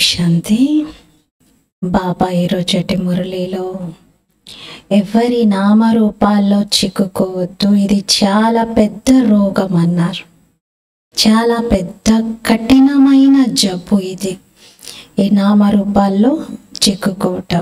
శాంతి బాబా ఈరోజటి మురళిలో ఎవరి నామరూపాల్లో చిక్కుకోవద్దు ఇది చాలా పెద్ద రోగం అన్నారు చాలా పెద్ద కఠినమైన జబ్బు ఇది ఈ నామరూపాల్లో చిక్కుకోవటం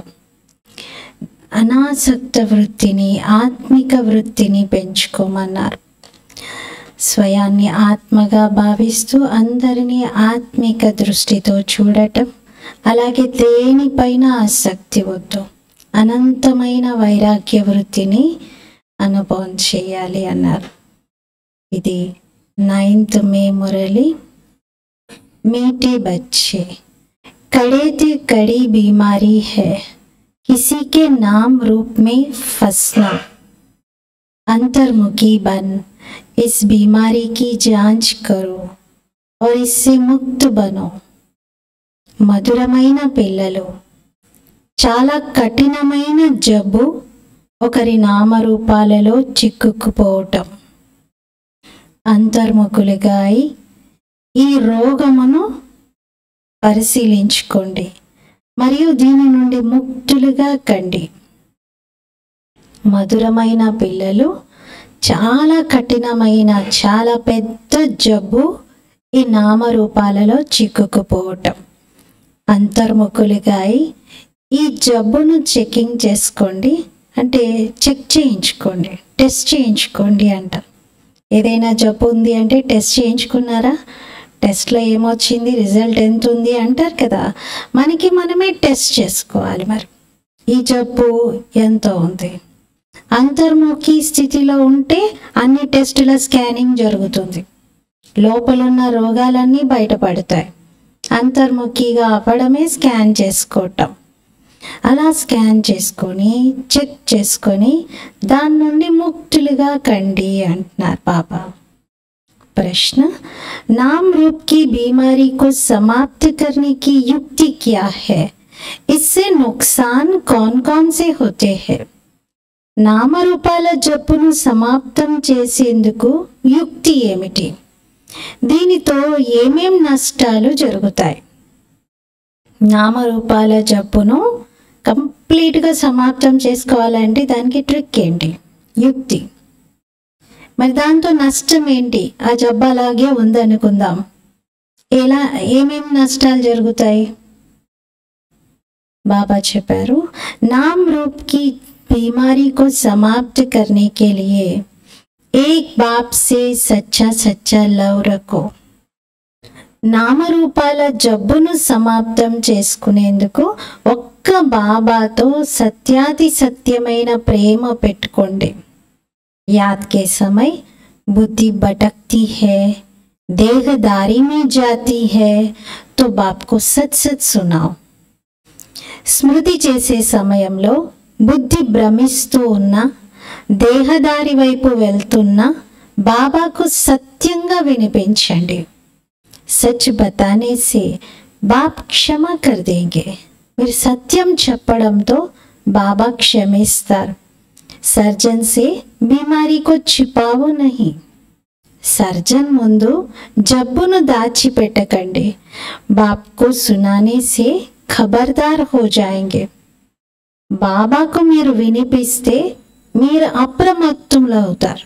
అనాసక్త వృత్తిని ఆత్మిక వృత్తిని పెంచుకోమన్నారు స్వయాన్ని ఆత్మగా భావిస్తూ అందరినీ ఆత్మిక దృష్టితో చూడటం అలాగే దేనిపైన ఆసక్తి వద్దు అనంతమైన వైరాగ్య వృత్తిని అనుభవం చేయాలి అన్నారు ఇది నైన్త్ మే మురళి మీఠे बच्चे कड़े ते कड़ी बीमारी है किसी के नाम रूप में फंसना अंतर्मुखी बन इस बीमारी की जांच करो और इससे मुक्त बनो మధురమైన పిల్లలు చాలా కఠినమైన జబ్బు ఒకరి నామరూపాలలో చిక్కుకుపోవటం అంతర్ముఖులుగా అయి ఈ రోగమును పరిశీలించుకోండి మరియు దీని నుండి ముక్తులుగా కండి మధురమైన పిల్లలు చాలా కఠినమైన చాలా పెద్ద జబ్బు ఈ నామరూపాలలో చిక్కుకుపోవటం అంతర్ముఖులుగా అయి ఈ జబ్బును చెకింగ్ చేసుకోండి అంటే చెక్ చేయించుకోండి టెస్ట్ చేయించుకోండి అంట ఏదైనా జబ్బు ఉంది అంటే టెస్ట్ చేయించుకున్నారా టెస్ట్లో ఏమొచ్చింది రిజల్ట్ ఎంత ఉంది అంటారు కదా మనకి మనమే టెస్ట్ చేసుకోవాలి మరి ఈ జబ్బు ఎంత ఉంది అంతర్ముఖి స్థితిలో ఉంటే అన్ని టెస్టుల స్కానింగ్ జరుగుతుంది లోపల ఉన్న రోగాలన్నీ బయటపడతాయి అంతర్ముఖిగా అవ్వడమే స్కాన్ చేసుకోవటం అలా స్కాన్ చేసుకొని చెక్ చేసుకొని దాని నుండి ముక్తులుగా కండి అంటున్నారు బాబా प्रश्न नाम रूप की बीमारी को समाप्त करने की युक्ति क्या है इससे नुकसान कौन कौन से होते हैं నామరూపాల జబ్బును సమాప్తం చేసేందుకు యుక్తి ఏమిటి దీనితో ఏమేం నష్టాలు జరుగుతాయి నామరూపాల జబ్బును కంప్లీట్గా సమాప్తం చేసుకోవాలంటే దానికి ట్రిక్ ఏంటి యుక్తి మరి దాంతో నష్టం ఏంటి ఆ జబ్బు అలాగే ఉందనుకుందాం ఎలా ఏమేమి నష్టాలు జరుగుతాయి బాబా చెప్పారు नाम रूप की बीमारी को समाप्त करने के लिए एक बाप से सच्चा सच्चा लव रखो నామరూపాల జబ్బును సమాప్తం చేసుకునేందుకు ఒక్క బాబాతో సత్యాతి సత్యమైన ప్రేమ పెట్టుకోండి याद के समय बुद्धि भटकती है देहदारी में जाती है तो बाप को सच सच सुनाओ స్మృతి చేసే సమయంలో బుద్ధి భ్రమిస్తూ ఉన్న దేహదారి వైపు వెళ్తున్న బాబాకు సత్యంగా వినిపించండి సచ్ బతానే సే బాప్ క్షమ కర్ దేంగే మీరు సత్యం చెప్పడంతో బాబా క్షమిస్తారు సర్జన్ సే బీమారీకో చిపావు నహి సర్జన్ ముందు జబ్బును దాచిపెట్టకండి బాప్కు సునానే సే ఖబర్దార్ హో జాయింగే బాబాకు మీరు వినిపిస్తే మీరు అప్రమత్తులు అవుతారు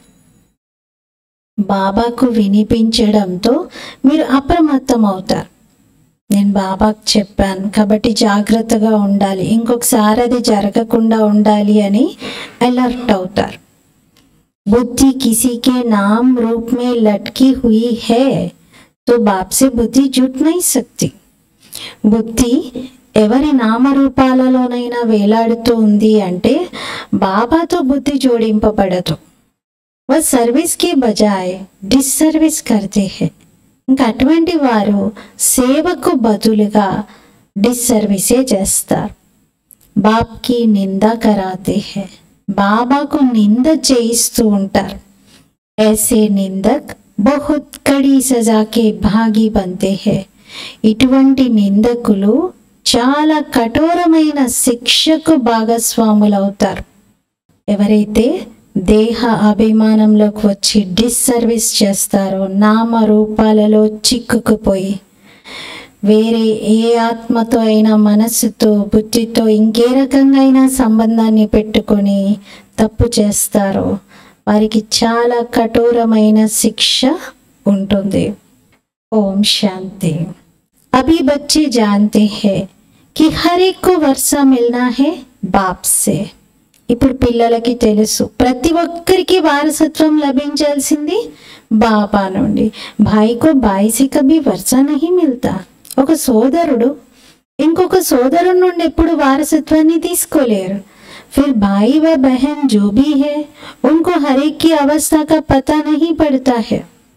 బాబాకు వినిపించడంతో మీరు అప్రమత్తం అవుతారు నేను బాబాకు చెప్పాను కాబట్టి జాగ్రత్తగా ఉండాలి ఇంకొకసారి అది జరగకుండా ఉండాలి అని అలర్ట్ అవుతారు बुद्धि किसी के नाम रूप में लटकी हुई है तो बाप से बुद्धि जुट नहीं सकती బుద్ధి ఎవరి నామరూపాలలోనైనా వేలాడుతూ ఉంది అంటే బాబాతో బుద్ధి జోడింపబడదు వ సర్వీస్కి బజాయ్ డిస్సర్వీస్ కర్తే హే ఇంకా అటువంటి వారు సేవకు బదులుగా డిస్సర్వీసే చేస్తారు బాప్కి నింద కరాతే హే బాబాకు నింద చేయిస్తూ ఉంటారు ऐसे నిందక్ బహుత్ కడి సజాకే భాగి బంతే హే ఇటువంటి నిందకులు చాలా కఠోరమైన శిక్షకు భాగస్వాములవుతారు ఎవరైతే దేహ అభిమానంలోకి వచ్చి డిస్సర్వీస్ చేస్తారో నామ రూపాలలో చిక్కుకుపోయి వేరే ఏ ఆత్మతో అయినా మనస్సుతో బుద్ధితో ఇంకే రకంగా అయినా సంబంధాన్ని పెట్టుకొని తప్పు చేస్తారో వారికి చాలా కఠోరమైన శిక్ష ఉంటుంది ओम शांति अभी बच्चे जानते हैं कि हर एक को वर्षा मिलना है बाप से ఇప్పుడు పిల్లలకి తెలుసు ప్రతి ఒక్కరికి వారసత్వం లభించాల్సింది బాబా నుండి భాయికో బాయిసి కభీ వర్ష నహి మిల్తా ఒక సోదరుడు ఇంకొక సోదరుడి నుండి ఎప్పుడు వారసత్వాన్ని తీసుకోలేరు फिर भाई व बहन जो भी है उनको हर एक की अवस्था का पता नहीं पड़ता है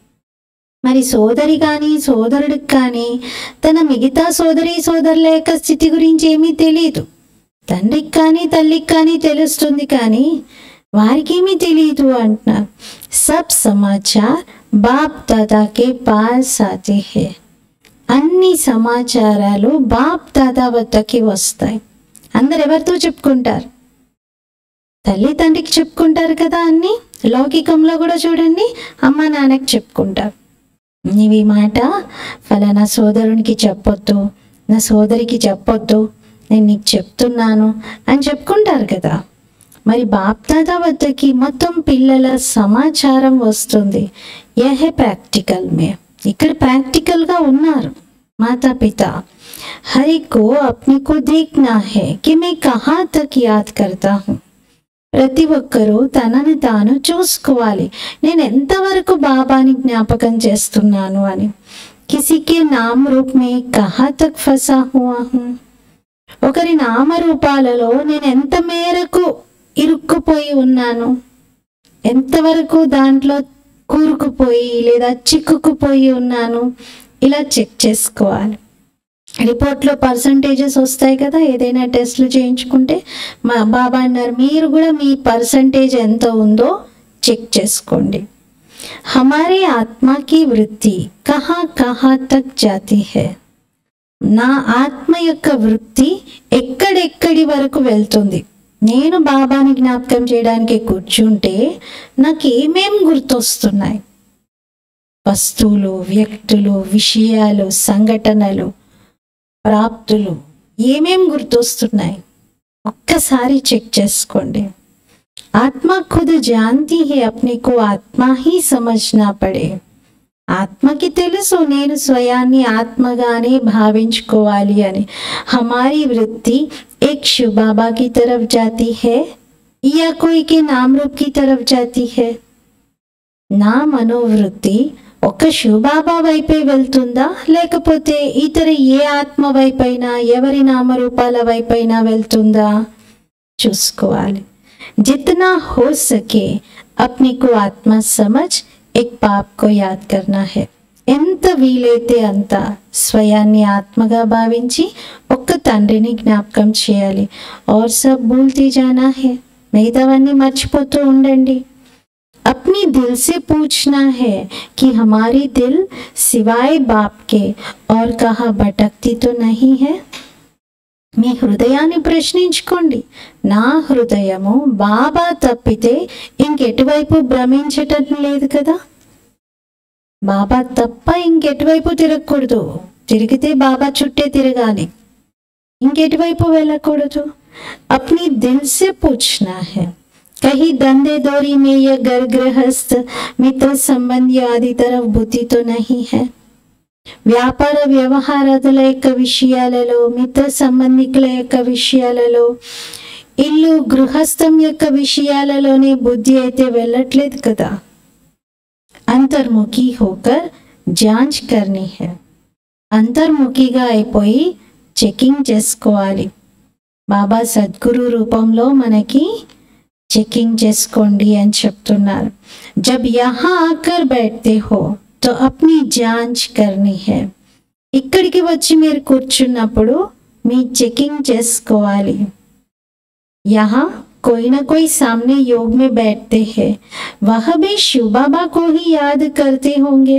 మరి సోదరి కానీ సోదరుడికి కానీ తన మిగతా సోదరి సోదరుల యొక్క స్థితి గురించి ఏమీ తెలియదు తండ్రికి కానీ తల్లికి కానీ తెలుస్తుంది కానీ వారికేమీ తెలియదు అంటున్నారు సబ్ సమాచార్ బాప్ దాదాకే పాస్ ఆతే హే అన్ని సమాచారాలు బాప్ దాదా వద్దకి వస్తాయి అందరు ఎవరితో చెప్పుకుంటారు తల్లి తండ్రికి చెప్పుకుంటారు కదా అన్ని లౌకికంలో కూడా చూడండి అమ్మ నాన్నకి చెప్పుకుంటారు నీవు ఈ మాట ఫలానా సోదరునికి చెప్పొద్దు నా సోదరికి చెప్పొద్దు నేను నీకు చెప్తున్నాను అని చెప్పుకుంటారు కదా మరి బాప్దాదా వద్దకి మొత్తం పిల్లల సమాచారం వస్తుంది ఏహే ప్రాక్టికల్ మే ఇక్కడ ప్రాక్టికల్గా ఉన్నారు మాతా పిత हरि को अपने को देखना है कि मैं कहाँ तक याद करता हूँ ప్రతి ఒక్కరూ తనని తాను చూసుకోవాలి నేను ఎంతవరకు బాబాని జ్ఞాపకం చేస్తున్నాను అని కిసికే నామ రూప్ మే కహా తక్ ఫసా హువా హూం ఒకరి నామరూపాలలో నేను ఎంత మేరకు ఇరుక్కుపోయి ఉన్నాను ఎంతవరకు దాంట్లో కూరుకుపోయి లేదా చిక్కుకుపోయి ఉన్నాను ఇలా చెక్ చేసుకోవాలి రిపోర్ట్లో పర్సంటేజెస్ వస్తాయి కదా ఏదైనా టెస్ట్లు చేయించుకుంటే మా బాబా అన్నారు మీరు కూడా మీ పర్సంటేజ్ ఎంత ఉందో చెక్ చేసుకోండి హమారే ఆత్మకి వృత్తి కహా కహా తక్ జాతి హై నా ఆత్మ యొక్క వృత్తి ఎక్కడెక్కడి వరకు వెళ్తుంది నేను బాబాని జ్ఞాపకం చేయడానికి కూర్చుంటే నాకు ఏమేం గుర్తొస్తున్నాయి వస్తువులు వ్యక్తులు విషయాలు సంఘటనలు ప్రాప్తులు ఏమేం గుర్తొస్తున్నాయి ఒక్కసారి చెక్ చేసుకోండి ఆత్మ ఖుద్ జాంతి హే అప్నే కో ఆత్మ హీ సమజ్నా పడే ఆత్మకి తెలుసు నేను స్వయాన్ని ఆత్మగానే భావించుకోవాలి అని హమారీ వృత్తి ఏక్ శివ బాబా की तरफ जाती है या कोई के नाम रूप की तरफ जाती है నా మనోవృత్తి ఒక్క శివబాబా వైపే వెళ్తుందా లేకపోతే ఇతర ఏ ఆత్మ వైపైనా ఎవరి నామరూపాల వైపైనా వెళ్తుందా చూసుకోవాలి జితనా హో సకే అప్ని కో ఆత్మ సమజ్ ఎక్ పాప్ కో యాద్ కర్నా హే ఎంత వీలైతే అంత స్వయాన్ని ఆత్మగా భావించి ఒక్క తండ్రిని జ్ఞాపకం చేయాలి और सब భూల్తీ జానా హే మిగతావన్నీ మర్చిపోతూ ఉండండి अपनी दिल से पूछना है कि हमारी दिल सिवाय बाप के और कहा भटकती तो नहीं है మీ హృదయాన్ని ప్రశ్నించుకోండి నా హృదయము బాబా తప్పితే ఇంకెటువైపు భ్రమించటం లేదు కదా బాబా తప్ప ఇంకెటువైపు తిరగకూడదు తిరిగితే బాబా చుట్టే తిరగాలి ఇంకెటువైపు వెళ్ళకూడదు అప్ని దిల్ సే పూछना है कहीं धंधे दौरी में या घर गृहस्थ मित्र संबंधी आदि तरफ बुद्धि तो नहीं है వ్యాపార వ్యవహారాదుల యొక్క విషయాలలో మిత్ర సంబంధికుల యొక్క విషయాలలో ఇల్లు గృహస్థం యొక్క విషయాలలోనే బుద్ధి అయితే వెళ్ళట్లేదు కదా అంతర్ముఖి హోకర్ జాంచ్ కర్నీ హే అంతర్ముఖిగా అయిపోయి చెకింగ్ చేసుకోవాలి బాబా సద్గురు రూపంలో మనకి చెకింగ్ చేసుకోండి అని చెప్తున్నారు జబ్ యహా ఆకర్ బైఠతే హో తో అప్ని జాంచ్ కర్నీ హే ఇక్కడికి వచ్చి మీరు కూర్చున్నప్పుడు మీ చెకింగ్ చేసుకోవాలి यहाँ कोई ना कोई सामने योग में बैठते हैं वह भी शिव बाबा को ही याद करते होंगे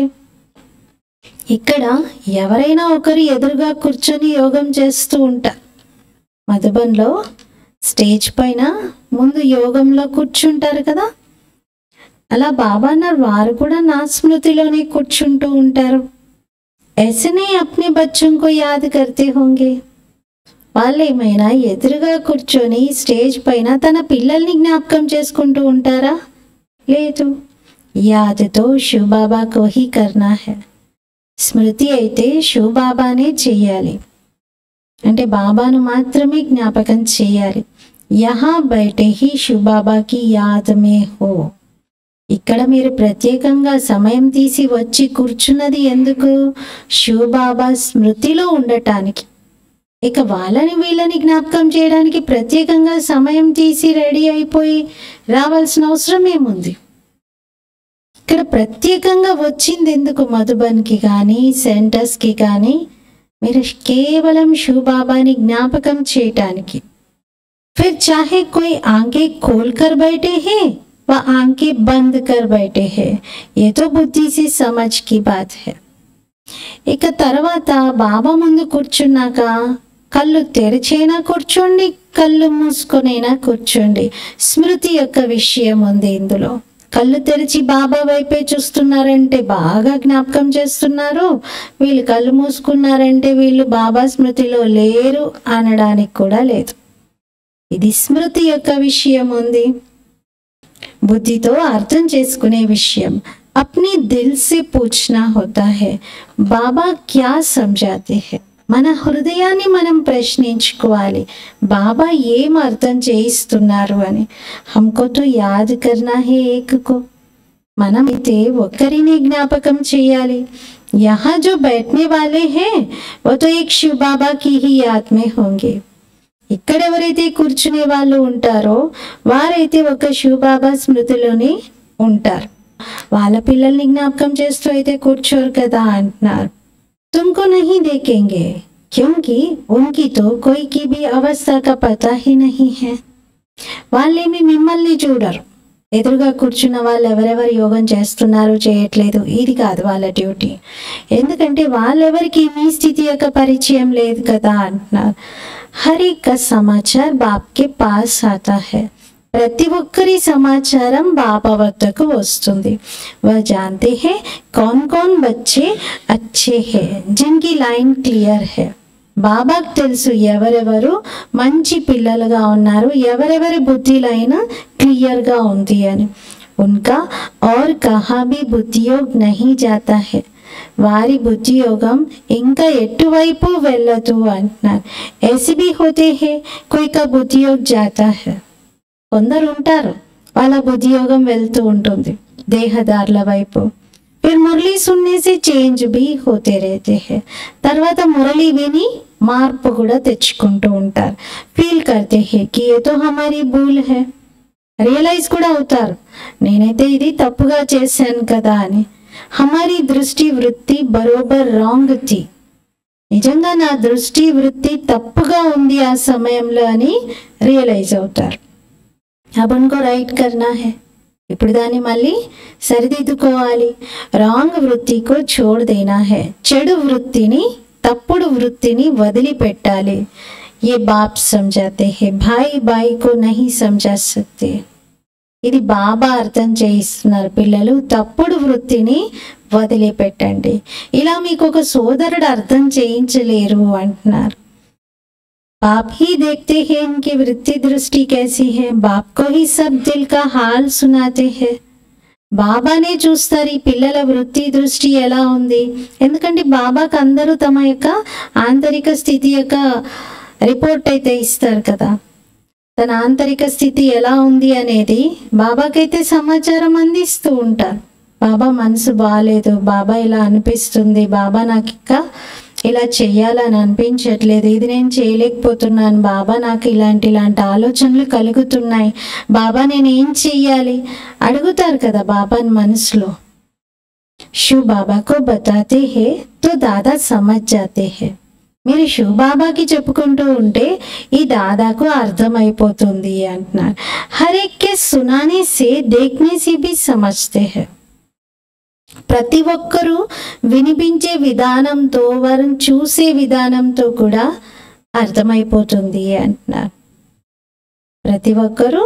ఇక్కడ ఎవరైనా ఒకరు ఎదురుగా కూర్చొని యోగం చేస్తూ ఉంటారు మధుబన్లో స్టేజ్ పైన ముందు యోగంలో కూర్చుంటారు కదా అలా బాబా అన్నారు వారు కూడా నా స్మృతిలోనే కూర్చుంటూ ఉంటారు ऐसे नहीं अपने बच्चों को याद करते होंगे వాళ్ళు ఏమైనా ఎదురుగా కూర్చొని స్టేజ్ పైన తన పిల్లల్ని జ్ఞాపకం చేసుకుంటూ ఉంటారా లేదు యాదతో శివబాబా కోహి కర్నా హే స్మృతి అయితే శివబాబానే చెయ్యాలి అంటే బాబాను మాత్రమే జ్ఞాపకం చేయాలి యహా బయటే హీ శివబాబాకి యాదమే హో ఇక్కడ మీరు ప్రత్యేకంగా సమయం తీసి వచ్చి కూర్చున్నది ఎందుకు శివబాబా స్మృతిలో ఉండటానికి ఇక వాళ్ళని వీళ్ళని జ్ఞాపకం చేయడానికి ప్రత్యేకంగా సమయం తీసి రెడీ అయిపోయి రావాల్సిన అవసరం ఏముంది ఇక్కడ ప్రత్యేకంగా వచ్చింది ఎందుకు మధుబన్కి కానీ సెంటర్స్కి కానీ మీరు కేవలం శివబాబాని జ్ఞాపకం చేయటానికి फिर चाहे कोई आंखें खोल कर बैठे हैं व आंखें बंद कर बैठे हैं ये तो बुद्धि से समझ की बात है ఇక తర్వాత బాబా ముందు కూర్చున్నాక కళ్ళు తెరిచైనా కూర్చోండి కళ్ళు మూసుకొనైనా కూర్చోండి స్మృతి యొక్క విషయం ఉంది ఇందులో కళ్ళు తెరిచి బాబా వైపే చూస్తున్నారంటే బాగా జ్ఞాపకం చేస్తున్నారు వీళ్ళు కళ్ళు మూసుకున్నారంటే వీళ్ళు బాబా స్మృతిలో లేరు అనడానికి కూడా లేదు ఇది స్మృతి యొక్క విషయం ఉంది బుద్ధితో అర్థం చేసుకునే విషయం అప్ని దిల్ సే పూछना होता है బాబా క్యా సమజాతే హై మన హృదయాన్ని మనం ప్రశ్నించుకోవాలి బాబా ఏం అర్థం చేయిస్తున్నారు అని హమ్కో తో యాద్ కర్నా హే ఏకకో మనం అయితే ఒక్కరిని జ్ఞాపకం చేయాలి యహా జో బైఠనే వాలే హే वो तो एक शिव बाबा की ही याद में होंगे ఇక్కడ ఎవరైతే కూర్చునే వాళ్ళు ఉంటారో వారైతే ఒక శివబాబా స్మృతిలోని ఉంటారు వాళ్ళ పిల్లల్ని జ్ఞాపకం చేస్తూ అయితే కూర్చోరు కదా అంటున్నారు तुमको नहीं देखेंगे क्योंकि उनकी तो कोई की भी अवस्था का पता ही नहीं है వాళ్ళేమి మిమ్మల్ని చూడరు ఎదురుగా కూర్చున్న వాళ్ళు ఎవరెవరు యోగం చేస్తున్నారు చేయట్లేదు ఇది కాదు వాళ్ళ డ్యూటీ ఎందుకంటే వాళ్ళెవరికి మీ స్థితి యొక్క పరిచయం లేదు కదా అంటున్నారు హర్ एक సమాచార్ బాప్కే పాస్ ఆతా హై ప్రతి ఒక్కరి సమాచారం బాబా వద్దకు వస్తుంది వह जानते हैं कौन कौन बच्चे अच्छे हैं जिनकी लाइन క్లియర్ है బాబాకు తెలుసు ఎవరెవరు మంచి పిల్లలుగా ఉన్నారు ఎవరెవరి బుద్ధి లైన్ క్లియర్గా ఉంది అని ఉన్కా और कहा भी బుద్ధియోగ్ नहीं जाता है వారి బుద్ధియోగం ఇంకా ఎటువైపు వెళ్ళదు అంటున్నారు ऐसे भी होते हैं कोई का బుద్ధియోగ్ जाता है కొందరు ఉంటారు వాళ్ళ బుద్ధియోగం వెళ్తూ ఉంటుంది దేహదారుల వైపు फिर మురళి సున్నే से చేంజ్ भी होते रहते हैं తర్వాత మురళి విని మార్పు కూడా తెచ్చుకుంటూ ఉంటారు ఫీల్ करते हैं कि ये तो हमारी भूल है రియలైజ్ కూడా అవుతారు నేనైతే ఇది తప్పుగా చేశాను కదా అని హమారీ దృష్టి వృత్తి బరోబర్ రాంగ్ థీ నిజంగా నా దృష్టి వృత్తి తప్పుగా ఉంది ఆ సమయంలో అని రియలైజ్ అవుతారు अब उनको రైట్ కర్నా హే ఇప్పుడు దాన్ని మళ్ళీ సరిదిద్దుకోవాలి రాంగ్ వృత్తికు చోడు దేనా హే చెడు వృత్తిని తప్పుడు వృత్తిని వదిలిపెట్టాలి ఏ బాప్ సమజాతే హే భాయి బాయి కో నహి సమజా సక్తే ఇది బాబా అర్థం చేయిస్తున్నారు పిల్లలు తప్పుడు వృత్తిని వదిలిపెట్టండి ఇలా మీకు ఒక సోదరుడు అర్థం చేయించలేరు అంటున్నారు आप ही देखते हैं इनकी वृत्ति दृष्टि कैसी है बाप को ही सब दिल का हाल सुनाते हैं బాబానే చూస్తారు ఈ పిల్లల వృత్తి దృష్టి ఎలా ఉంది ఎందుకంటే బాబాకు అందరూ తమ యొక్క ఆంతరిక స్థితి యొక్క రిపోర్ట్ అయితే ఇస్తారు కదా తన ఆంతరిక స్థితి ఎలా ఉంది అనేది బాబాకైతే సమాచారం అందిస్తూ ఉంటారు బాబా మనసు బాగాలేదు బాబా ఇలా అనిపిస్తుంది బాబా నాకు ఇంకా ఇలా చెయ్యాలని అనిపించట్లేదు ఇది నేను చేయలేకపోతున్నాను బాబా నాకు ఇలాంటి ఇలాంటి ఆలోచనలు కలుగుతున్నాయి బాబా నేను ఏం చెయ్యాలి అడుగుతారు కదా బాబాని మనసులో శివ్ బాబాకు బతాతే హే తో దాదా సమజ్ జాతే హే మీరు శివ్ బాబాకి చెప్పుకుంటూ ఉంటే ఈ దాదాకు అర్థమైపోతుంది అంటున్నారు హర్ ఎక్కే సునానే సే దేఖ్నే సే భీ సమజ్తే హే ప్రతి ఒక్కరూ వినిపించే విధానంతో వారిని చూసే విధానంతో కూడా అర్థమైపోతుంది అంటున్నారు ప్రతి ఒక్కరూ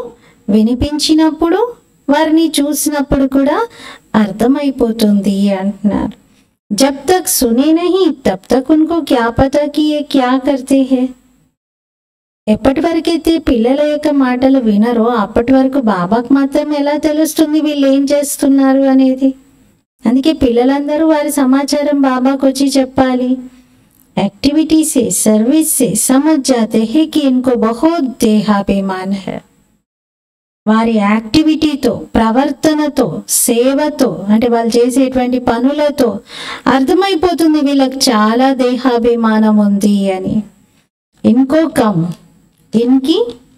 వినిపించినప్పుడు వారిని చూసినప్పుడు కూడా అర్థమైపోతుంది అంటున్నారు जब तक सुने नहीं तब तक उनको क्या पता कि ये क्या करते हैं ఎప్పటి వరకైతే పిల్లల యొక్క మాటలు వినరో అప్పటి వరకు బాబాకు మాత్రం ఎలా తెలుస్తుంది వీళ్ళు ఏం చేస్తున్నారు అనేది అందుకే పిల్లలందరూ వారి సమాచారం బాబాకు వచ్చి చెప్పాలి एक्टिविटी से सर्विस से समझ जाते हैं कि इनको बहुत देहाभिमान है వారి యాక్టివిటీతో ప్రవర్తనతో సేవతో అంటే వాళ్ళు చేసేటువంటి పనులతో అర్థమైపోతుంది వీళ్ళకి చాలా దేహాభిమానం ఉంది అని ఇంకో కమ్ ఇన్కి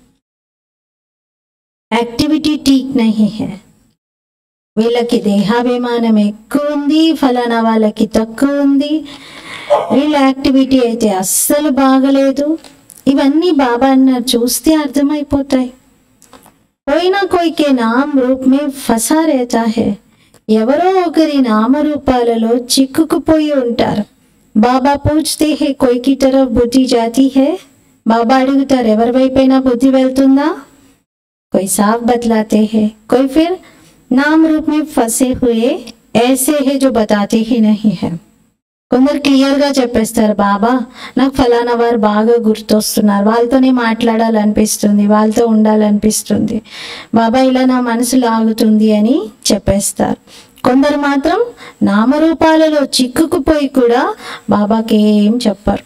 యాక్టివిటీ టీక్ నహి హై వీళ్ళకి దేహాభిమానం ఎక్కువ ఉంది ఫలానా వాళ్ళకి తక్కువ ఉంది వీళ్ళ యాక్టివిటీ అయితే అస్సలు బాగలేదు ఇవన్నీ బాబా అన్నారు చూస్తే అర్థమైపోతాయి పోయినా కోయికే నామ్ రూప్ మే ఫసా రేతా హే ఎవరో ఒకరి నామరూపాలలో చిక్కుకుపోయి ఉంటారు బాబా పూछते హే కోయికి తరఫ్ బుద్ధి జాతి హే బాబా అడుగుతారు ఎవరి వైపైనా బుద్ధి వెళ్తుందా कोई साफ बतलाते हैं कोई फिर नाम रूप में फंसे हुए ऐसे है जो बताते ही नहीं है కొందరు క్లియర్గా చెప్పేస్తారు బాబా నాకు ఫలానా వారు బాగా గుర్తొస్తున్నారు వాళ్ళతోనే మాట్లాడాలనిపిస్తుంది వాళ్ళతో ఉండాలనిపిస్తుంది బాబా ఇలా నా మనసు లాగుతుంది అని చెప్పేస్తారు కొందరు మాత్రం నామరూపాలలో చిక్కుకుపోయి కూడా బాబాకి ఏం చెప్పరు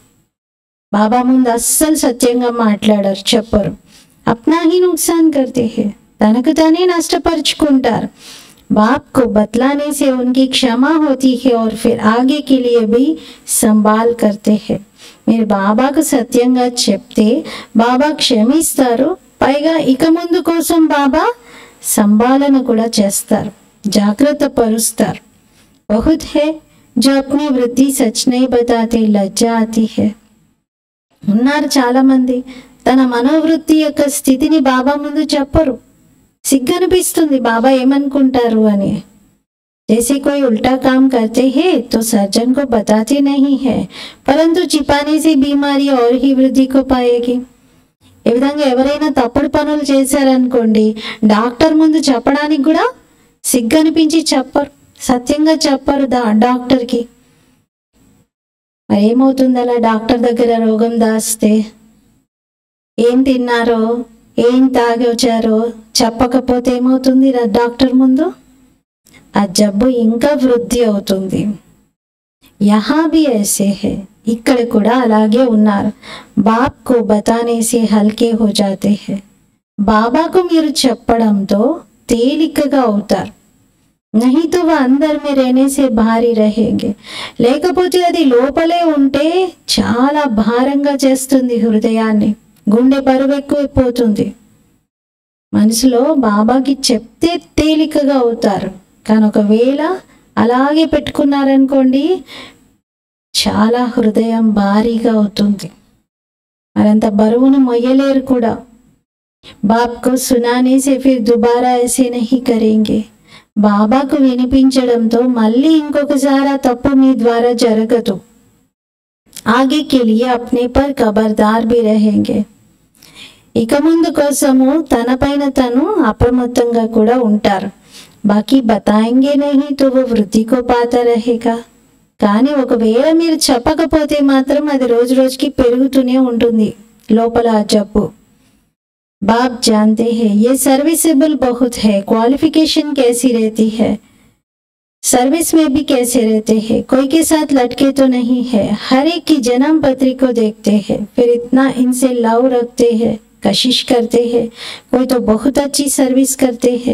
బాబా ముందు అస్సలు సత్యంగా మాట్లాడరు చెప్పరు अपना ही नुकसान करते हैं తనకు తానే నష్టపరుచుకుంటారు बाप को बतलाने से उनकी क्षमा होती है और फिर आगे के लिए भी संभाल करते हैं మీరు బాబాకు సత్యంగా చెప్తే బాబా క్షమిస్తారు పైగా ఇక ముందు కోసం బాబా సంభాలన కూడా చేస్తారు జాగ్రత్త పరుస్తారు बहुत है जो अपनी वृद्धि सच नहीं बताते लज्जा आती है ఉన్నారు చాలా మంది తన మనోవృత్తి యొక్క స్థితిని బాబా ముందు చెప్పరు సిగ్గనిపిస్తుంది బాబా ఏమనుకుంటారు అని जैसे कोई उल्टा काम करते हैं तो सर्जन को बताते नहीं है परंतु छिपाने से बीमारी और ही वृद्धि को पाएगी ఈ విధంగా ఎవరైనా తప్పుడు పనులు చేశారనుకోండి డాక్టర్ ముందు చెప్పడానికి కూడా సిగ్గనిపించి చెప్పరు సత్యంగా చెప్పరు దా డాక్టర్కి మరి ఏమవుతుంది అలా డాక్టర్ దగ్గర రోగం దాస్తే ఏం తిన్నారో ఏం తాగి వచ్చారో చెప్పకపోతే ఏమవుతుంది రా- డాక్టర్ ముందు ఆ జబ్బు ఇంకా వృద్ధి అవుతుంది యహా భీ ఐసే హే ఇక్కడ కూడా అలాగే ఉన్నారు బాప్ కో బతానే సే హల్కే హో జాతే హే బాబాకు మీరు చెప్పడంతో తేలికగా అవుతారు నహీ తో వా అందర్ మే रहने से భారీ रहेंगे లేకపోతే అది లోపలే ఉంటే చాలా భారంగా చేస్తుంది హృదయాన్ని గుండె బరువు ఎక్కువైపోతుంది మనసులో బాబాకి చెప్తే తేలికగా అవుతారు కానీ ఒకవేళ అలాగే పెట్టుకున్నారనుకోండి చాలా హృదయం భారీగా అవుతుంది మరంత బరువును మొయ్యలేరు కూడా బాప్ को सुनाने से फिर दोबारा ऐसे नहीं करेंगे బాబాకు వినిపించడంతో మళ్ళీ ఇంకొకసారి ఆ తప్పు మీ ద్వారా జరగదు ఆగే के लिए अपने पर खबरदार भी रहेंगे ఇక ముందు కోసము తన పైన తను అప్రమత్తంగా కూడా ఉంటారు బాకీ బతాయింగే నహి తో वो వృద్ధి కో పాతా రహేగా కానీ ఒకవేళ మీరు చెప్పకపోతే మాత్రం అది రోజు రోజుకి పెరుగుతూనే ఉంటుంది లోపల ఆ జబ్బు बाप जानते हैं ये सर्विसेबल बहुत है क्वालिफिकेशन कैसी रहती है सर्विस में भी कैसे रहते हैं कोई के साथ लटके तो नहीं है हर एक की जन्म पत्री को देखते हैं फिर इतना इनसे लव रखते हैं कशिश करते हैं कोई तो बहुत अच्छी सर्विस करते हैं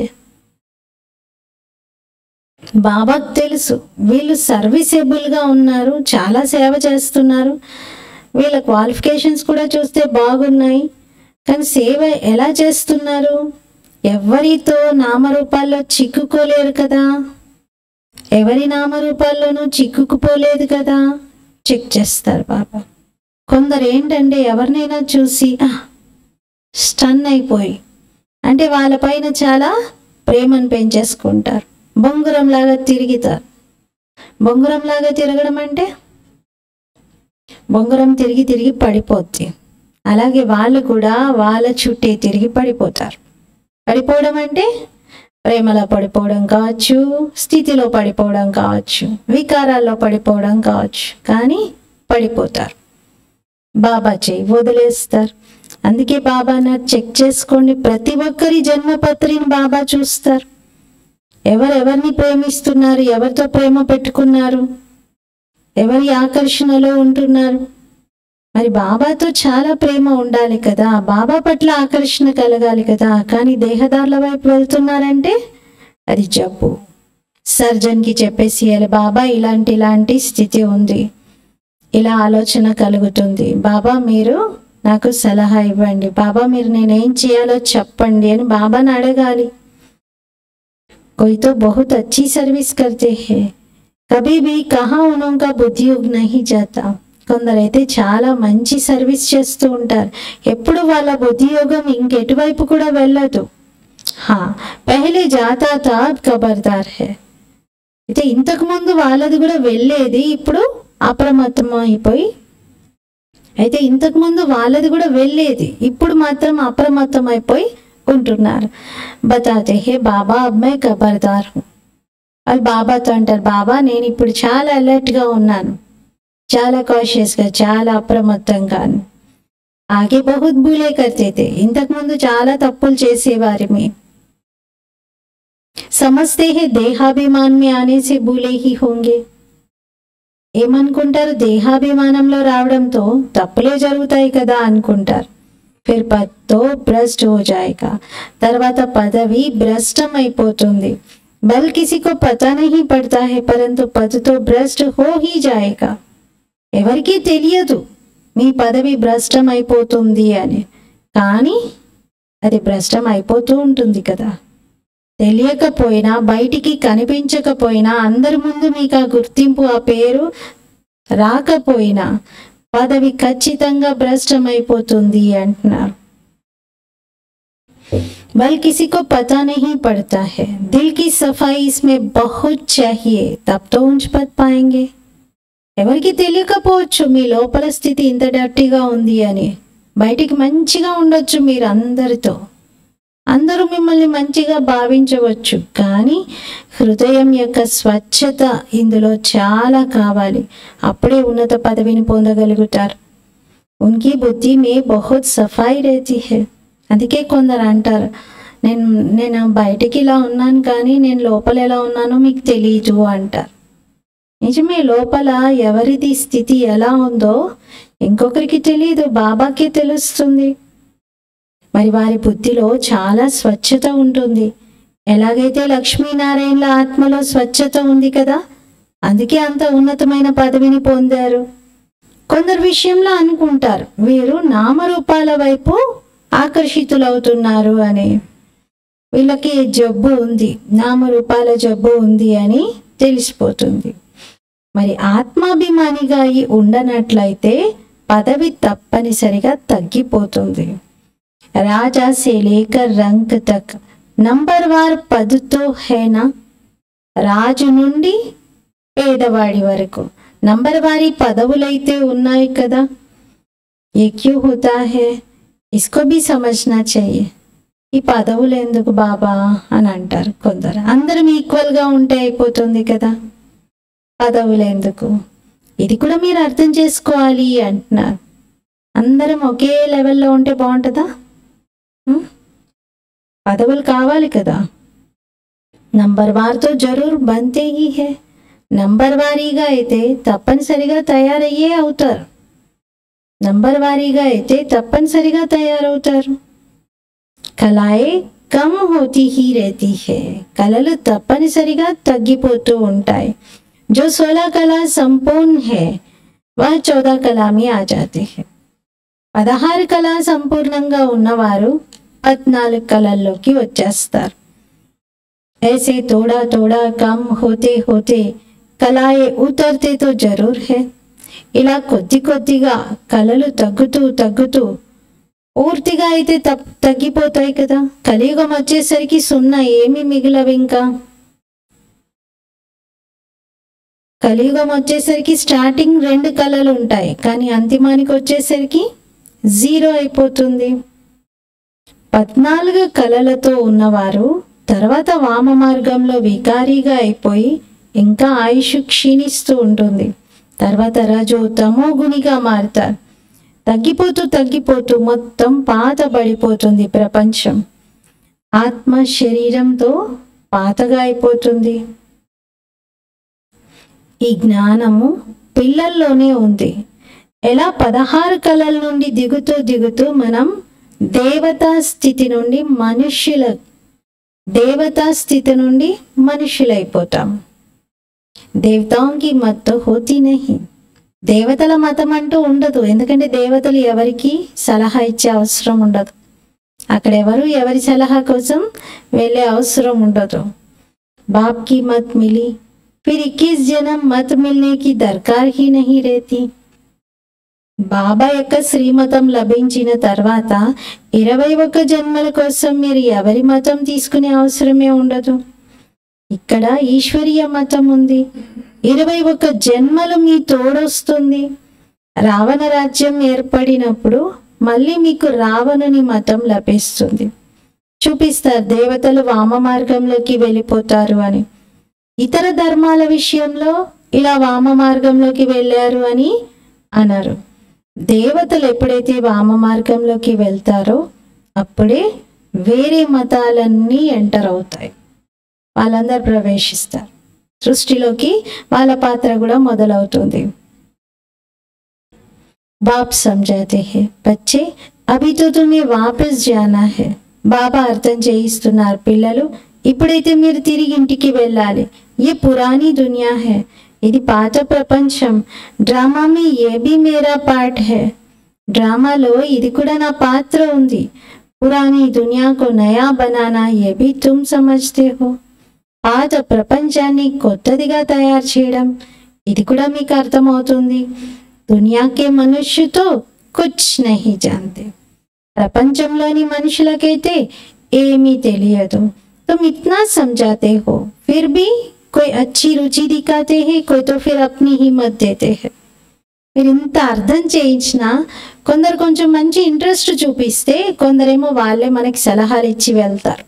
బాబాకు తెలుసు వీళ్ళు సర్వీసెబుల్గా ఉన్నారు చాలా సేవ చేస్తున్నారు వీళ్ళ క్వాలిఫికేషన్స్ కూడా చూస్తే బాగున్నాయి కానీ సేవ ఎలా చేస్తున్నారు ఎవరితో నామరూపాల్లో చిక్కుకోలేరు కదా ఎవరి నామరూపాల్లోనూ చిక్కుకుపోలేదు కదా చెక్ చేస్తారు బాబా కొందరు ఏంటంటే ఎవరినైనా చూసి స్టన్ అయిపోయి అంటే వాళ్ళపైన చాలా ప్రేమను పెంచేసుకుంటారు బొంగురం లాగా తిరుగుతారు బొంగురం లాగా తిరగడం అంటే బొంగురం తిరిగి తిరిగి పడిపోద్ది అలాగే వాళ్ళు కూడా వాళ్ళ చుట్టే తిరిగి పడిపోతారు పడిపోవడం అంటే ప్రేమలో పడిపోవడం కావచ్చు స్థితిలో పడిపోవడం కావచ్చు వికారాల్లో పడిపోవడం కావచ్చు కానీ పడిపోతారు బాబా చేయి వదిలేస్తారు అందుకే బాబా నాకు చెక్ చేసుకోండి ప్రతి ఒక్కరి జన్మపత్రిని బాబా చూస్తారు ఎవరెవరిని ప్రేమిస్తున్నారు ఎవరితో ప్రేమ పెట్టుకున్నారు ఎవరి ఆకర్షణలో ఉంటున్నారు మరి బాబాతో చాలా ప్రేమ ఉండాలి కదా బాబా పట్ల ఆకర్షణ కలగాలి కదా కానీ దేహదారుల వైపు వెళ్తున్నారంటే అది జబ్బు సర్జన్కి చెప్పేసి "అరే బాబా ఇలాంటి ఇలాంటి స్థితి ఉంది ఇలా ఆలోచన కలుగుతుంది బాబా మీరు నాకు సలహా ఇవ్వండి బాబా మీరు నేనేం చేయాలో చెప్పండి అని బాబాని అడగాలి कोई तो बहुत अच्छी सर्विस करते हैं कभी भी कहाँ उनका बुद्धि उग नहीं जाता కొందరైతే చాలా మంచి సర్వీస్ చేస్తూ ఉంటారు ఎప్పుడు వాళ్ళ బుద్ధి యోగం ఇంకెటువైపు కూడా వెళ్ళదు హా పెహలే జాతా తా అబ్ ఖబర్దార్ హే అయితే ఇంతకు ముందు వాళ్ళది కూడా వెళ్ళేది ఇప్పుడు అప్రమత్తం అయిపోయి అయితే ఇంతకు ముందు వాళ్ళది కూడా వెళ్ళేది ఇప్పుడు మాత్రం అప్రమత్తం అయిపోయి ఉంటున్నారు బతాతే హే బాబా అమ్మే ఖబర్దార్ హూ వాళ్ళు బాబాతో అంటారు బాబా నేను ఇప్పుడు చాలా అలర్ట్గా ఉన్నాను చాలా కాషియస్గా చాలా అప్రమత్తంగా ఆగే బహుత్ భూలే కర్తేతే ఇంతకు ముందు చాలా తప్పులు చేసేవారి మీ సమస్తే హే దేహాభిమాన్ మే ఆనే సే భూలే హీ హోంగే ఏమనుకుంటారు దేహాభిమానంలో రావడంతో తప్పులే జరుగుతాయి కదా అనుకుంటారు ఫిర్ పద్తో భ్రష్ట్ హో జాయేగా తర్వాత పదవి భ్రష్టం అయిపోతుంది బల్ కిసికో పతా నహీ పడతా హై పరంతు పదతో భ్రష్ట్ హో హీ జాయేగా ఎవరికీ తెలియదు మీ పదవి భ్రష్టం అయిపోతుంది అని కానీ అది భ్రష్టం అయిపోతూ ఉంటుంది కదా తెలియకపోయినా బయటికి కనిపించకపోయినా అందరి ముందు మీకు ఆ గుర్తింపు ఆ పేరు రాకపోయినా పదవి ఖచ్చితంగా భ్రష్టమైపోతుంది అంటున్నారు बल किसी को पता नहीं पड़ता है दिल की सफाई इसमें बहुत चाहिए तब तो ऊंच पद पाएंगे ఎవరికి తెలియకపోవచ్చు మీ లోపల స్థితి ఇంత డర్టీగా ఉంది అని బయటికి మంచిగా ఉండొచ్చు మీరు అందరితో అందరూ మిమ్మల్ని మంచిగా భావించవచ్చు కానీ హృదయం యొక్క స్వచ్ఛత ఇందులో చాలా కావాలి అప్పుడే ఉన్నత పదవిని పొందగలుగుతారు ఉనికి బుద్ధి మే బహుత్ సఫాయి రేతి హే అందుకే కొందరు అంటారు నేను నేను బయటికి ఇలా ఉన్నాను కానీ నేను లోపల ఎలా ఉన్నానో మీకు తెలియదు అంటారు నిజమే లోపల ఎవరిది స్థితి ఎలా ఉందో ఇంకొకరికి తెలియదు బాబాకే తెలుస్తుంది మరి వారి బుద్ధిలో చాలా స్వచ్ఛత ఉంటుంది ఎలాగైతే లక్ష్మీనారాయణల ఆత్మలో స్వచ్ఛత ఉంది కదా అందుకే అంత ఉన్నతమైన పదవిని పొందారు కొందరు విషయంలో అనుకుంటారు వీరు నామరూపాల వైపు ఆకర్షితులవుతున్నారు అని వీళ్ళకి జబ్బు ఉంది నామరూపాల జబ్బు ఉంది అని తెలిసిపోతుంది మరి ఆత్మాభిమానిగా అయి ఉండనట్లయితే పదవి తప్పనిసరిగా తగ్గిపోతుంది రాజా సే లేకర్ రంక్ తక్ నంబర్ వార్ పదుతో హేనా రాజు నుండి పేదవాడి వరకు నంబర్ వారి పదవులైతే ఉన్నాయి కదా ఏ క్యూ హోతా హే ఇస్కో బి సమజ్నా చెయ్యి ఈ పదవులు ఎందుకు బాబా అని అంటారు కొందరు అందరం ఈక్వల్గా ఉంటే అయిపోతుంది కదా పదవులు ఎందుకు ఇది కూడా మీరు అర్థం చేసుకోవాలి అంటున్నారు అందరం ఒకే లెవెల్లో ఉంటే బాగుంటుందా ఉం? పదవులు కావాలి కదా నంబర్ వారితో జరూర్ బంతే హీ హే నంబర్ వారీగా అయితే తప్పనిసరిగా తయారయ్యే అవుతారు నంబర్ వారీగా అయితే తప్పనిసరిగా తయారవుతారు కళాయే కమ్ హోతీ హీ రేతీ హే కళలు తప్పనిసరిగా తగ్గిపోతూ ఉంటాయి जो सोलह कला संपूर्ण है वह चौदह कला में आ जाते हैं పదహారు కళ సంపూర్ణంగా ఉన్నవారు పద్నాలుగు కళల్లోకి వచ్చేస్తారు ऐसे थोड़ा थोड़ा कम होते होते కళాయే ఉతర్తే తో జరూర్ హే ఇలా కొద్ది కొద్దిగా కళలు తగ్గుతూ తగ్గుతూ పూర్తిగా అయితే తప్ తగ్గిపోతాయి కదా కలియుగం వచ్చేసరికి సున్నా ఏమీ మిగిలవు ఇంకా కలియుగం వచ్చేసరికి స్టార్టింగ్ రెండు కళలు ఉంటాయి కానీ అంతిమానికి వచ్చేసరికి జీరో అయిపోతుంది పద్నాలుగు కళలతో ఉన్నవారు తర్వాత వామ మార్గంలో వికారిగా అయిపోయి ఇంకా ఆయుష్ క్షీణిస్తూ ఉంటుంది తర్వాత రజో తమో గుణిగా మారుతారు తగ్గిపోతూ తగ్గిపోతూ మొత్తం పాతబడిపోతుంది ప్రపంచం ఆత్మ శరీరంతో పాతగా అయిపోతుంది ఈ జ్ఞానము పిల్లల్లోనే ఉంది ఎలా పదహారు కళల నుండి దిగుతూ దిగుతూ మనం దేవతా స్థితి నుండి మనుష్యుల దేవతా స్థితి నుండి మనుషులైపోతాం దేవతాంకి మత్తు హోతీ నహి దేవతల మతం అంటూ ఉండదు ఎందుకంటే దేవతలు ఎవరికి సలహా ఇచ్చే అవసరం ఉండదు అక్కడ ఎవరు ఎవరి సలహా కోసం వెళ్ళే అవసరం ఉండదు बाप की मत मिली फिर 21 जन्म मत मिलने की दरकार ही नहीं रहती బాబా యొక్క శ్రీమతం లభించిన తర్వాత ఇరవై ఒక్క జన్మల కోసం మీరు ఎవరి మతం తీసుకునే అవసరమే ఉండదు ఇక్కడ ఈశ్వరీయ మతం ఉంది ఇరవై ఒక్క జన్మలు మీ తోడొస్తుంది రావణ రాజ్యం ఏర్పడినప్పుడు మళ్ళీ మీకు రావణుని మతం లభిస్తుంది చూపిస్తారు దేవతలు వామ మార్గంలోకి వెళ్ళిపోతారు అని ఇతర ధర్మాల విషయంలో ఇలా వామ మార్గంలోకి వెళ్ళారు అని అన్నారు దేవతలు ఎప్పుడైతే వామ మార్గంలోకి వెళ్తారో అప్పుడే వేరే మతాలన్నీ ఎంటర్ అవుతాయి వాళ్ళందరూ ప్రవేశిస్తారు సృష్టిలోకి వాళ్ళ పాత్ర కూడా మొదలవుతుంది बाप समझाते हैं बच्चे अभी तो तुम्हें वापस जाना है బాబా అర్థం చేయిస్తున్నారు పిల్లలు ఇప్పుడైతే మీరు తిరిగి ఇంటికి వెళ్ళాలి ఏ పురాణి దునియా హే ఇది పాత ప్రపంచం డ్రామా మీ ఏ బి మేరా పార్ట్ హే డ్రామాలో ఇది కూడా నా పాత్ర ఉంది పురాణి దునియాకు నయా బనానా ఏ బి తుమ్ సమజ్తే హో పాత ప్రపంచాన్ని కొత్తదిగా తయారు చేయడం ఇది కూడా మీకు అర్థమవుతుంది దునియాకే మనుష్యతో కుచ్ నహి జాంతే ప్రపంచంలోని మనుషులకైతే ఏమీ తెలియదు तुम इतना समझाते हो फिर भी कोई अच्छी रुचि दिखाते हैं कोई तो फिर अपनी ही मत देते हैं మీరు ఇంత అర్థం చేయించినా కొందరు కొంచెం మంచి ఇంట్రెస్ట్ చూపిస్తే కొందరేమో వాళ్ళే మనకి సలహాలు ఇచ్చి వెళ్తారు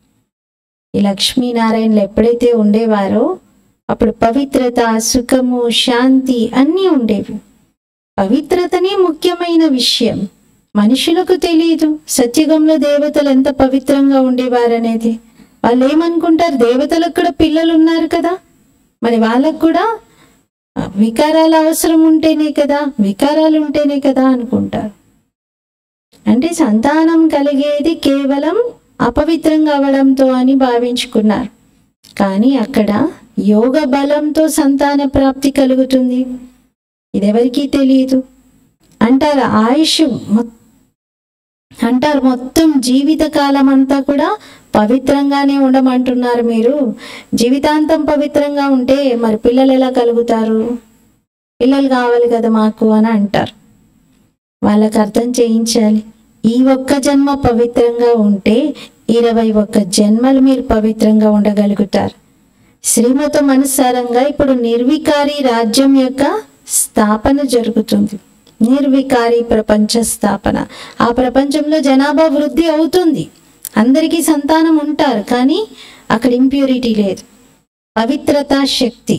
ఈ లక్ష్మీనారాయణలు ఎప్పుడైతే ఉండేవారో అప్పుడు పవిత్రత సుఖము శాంతి అన్నీ ఉండేవి పవిత్రతనే ముఖ్యమైన విషయం మనుషులకు తెలియదు సత్యుగంలో దేవతలు ఎంత పవిత్రంగా ఉండేవారనేది వాళ్ళు ఏమనుకుంటారు దేవతలకు కూడా పిల్లలు ఉన్నారు కదా మరి వాళ్ళకు కూడా ఆ, వికారాల అవసరం ఉంటేనే కదా వికారాలు ఉంటేనే కదా అనుకుంటారు అంటే సంతానం కలిగేది కేవలం అపవిత్రంగా అవడంతో అని భావించుకున్నారు కానీ అక్కడ యోగ బలంతో సంతాన ప్రాప్తి కలుగుతుంది ఇదెవరికీ తెలియదు అంటారు ఆయుష్ మొ- అంటారు మొత్తం జీవిత కాలం అంతా కూడా పవిత్రంగానే ఉండమంటున్నారు మీరు జీవితాంతం పవిత్రంగా ఉంటే మరి పిల్లలు ఎలా కలుగుతారు పిల్లలు కావాలి కదా మాకు అని అంటారు వాళ్ళకి అర్థం చేయించాలి ఈ ఒక్క జన్మ పవిత్రంగా ఉంటే ఇరవై ఒక్క జన్మలు మీరు పవిత్రంగా ఉండగలుగుతారు శ్రీమతం అనుసారంగా ఇప్పుడు నిర్వికారి రాజ్యం యొక్క స్థాపన జరుగుతుంది నిర్వికారి ప్రపంచ స్థాపన ఆ ప్రపంచంలో జనాభా వృద్ధి అవుతుంది అందరికీ సంతానం ఉంటారు కానీ అక్కడ ఇంప్యూరిటీ లేదు పవిత్రతా శక్తి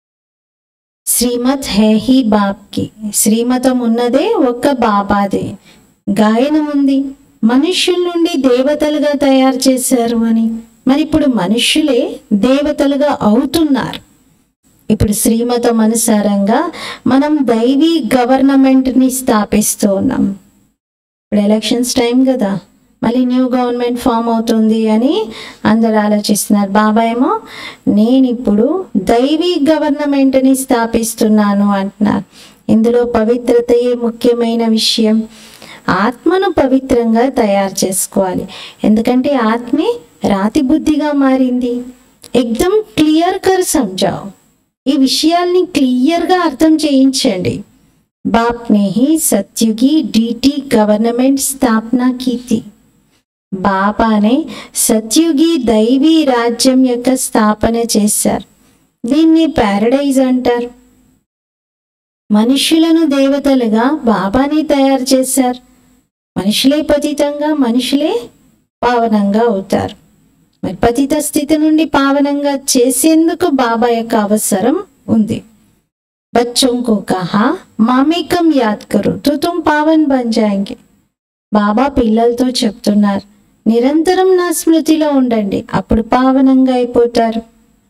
శ్రీమత్ హే హీ బాబ్కి శ్రీమతం ఉన్నదే ఒక్క బాబాదే గాయనం ఉంది మనుష్యుల నుండి దేవతలుగా తయారు చేశారు అని మరి ఇప్పుడు మనుష్యులే దేవతలుగా అవుతున్నారు ఇప్పుడు శ్రీమతం అనుసారంగా మనం దైవీ గవర్నమెంట్ని స్థాపిస్తూ ఉన్నాం ఇప్పుడు ఎలక్షన్స్ టైం కదా మళ్ళీ న్యూ గవర్నమెంట్ ఫామ్ అవుతుంది అని అందరు ఆలోచిస్తున్నారు బాబా ఏమో నేను ఇప్పుడు దైవీ గవర్నమెంట్ని స్థాపిస్తున్నాను అంటున్నారు ఇందులో పవిత్రతయే ముఖ్యమైన విషయం ఆత్మను పవిత్రంగా తయారు చేసుకోవాలి ఎందుకంటే ఆత్మే రాతి బుద్ధిగా మారింది ఎగ్దమ్ క్లియర్ కర్ సంజావు ఈ విషయాల్ని క్లియర్గా అర్థం చేయించండి बाप ने ही सत्युगी डीटी गवर्नमेंट स्थापना की थी బాబానే సత్యుగి దైవీ రాజ్యం యొక్క స్థాపన చేశారు దీన్ని ప్యారడైజ్ అంటారు మనుషులను దేవతలుగా బాబాని తయారు చేశారు మనుషులే పతితంగా మనుషులే పావనంగా అవుతారు మరి పతిత స్థితి నుండి పావనంగా చేసేందుకు బాబా యొక్క అవసరం ఉంది बच्चों को कहा మామేకం యాద్ కరు తో తుమ్ పావన్ బన్ జాయింగే బాబా పిల్లలతో చెప్తున్నారు నిరంతరం నా స్మృతిలో ఉండండి అప్పుడు పావనంగా అయిపోతారు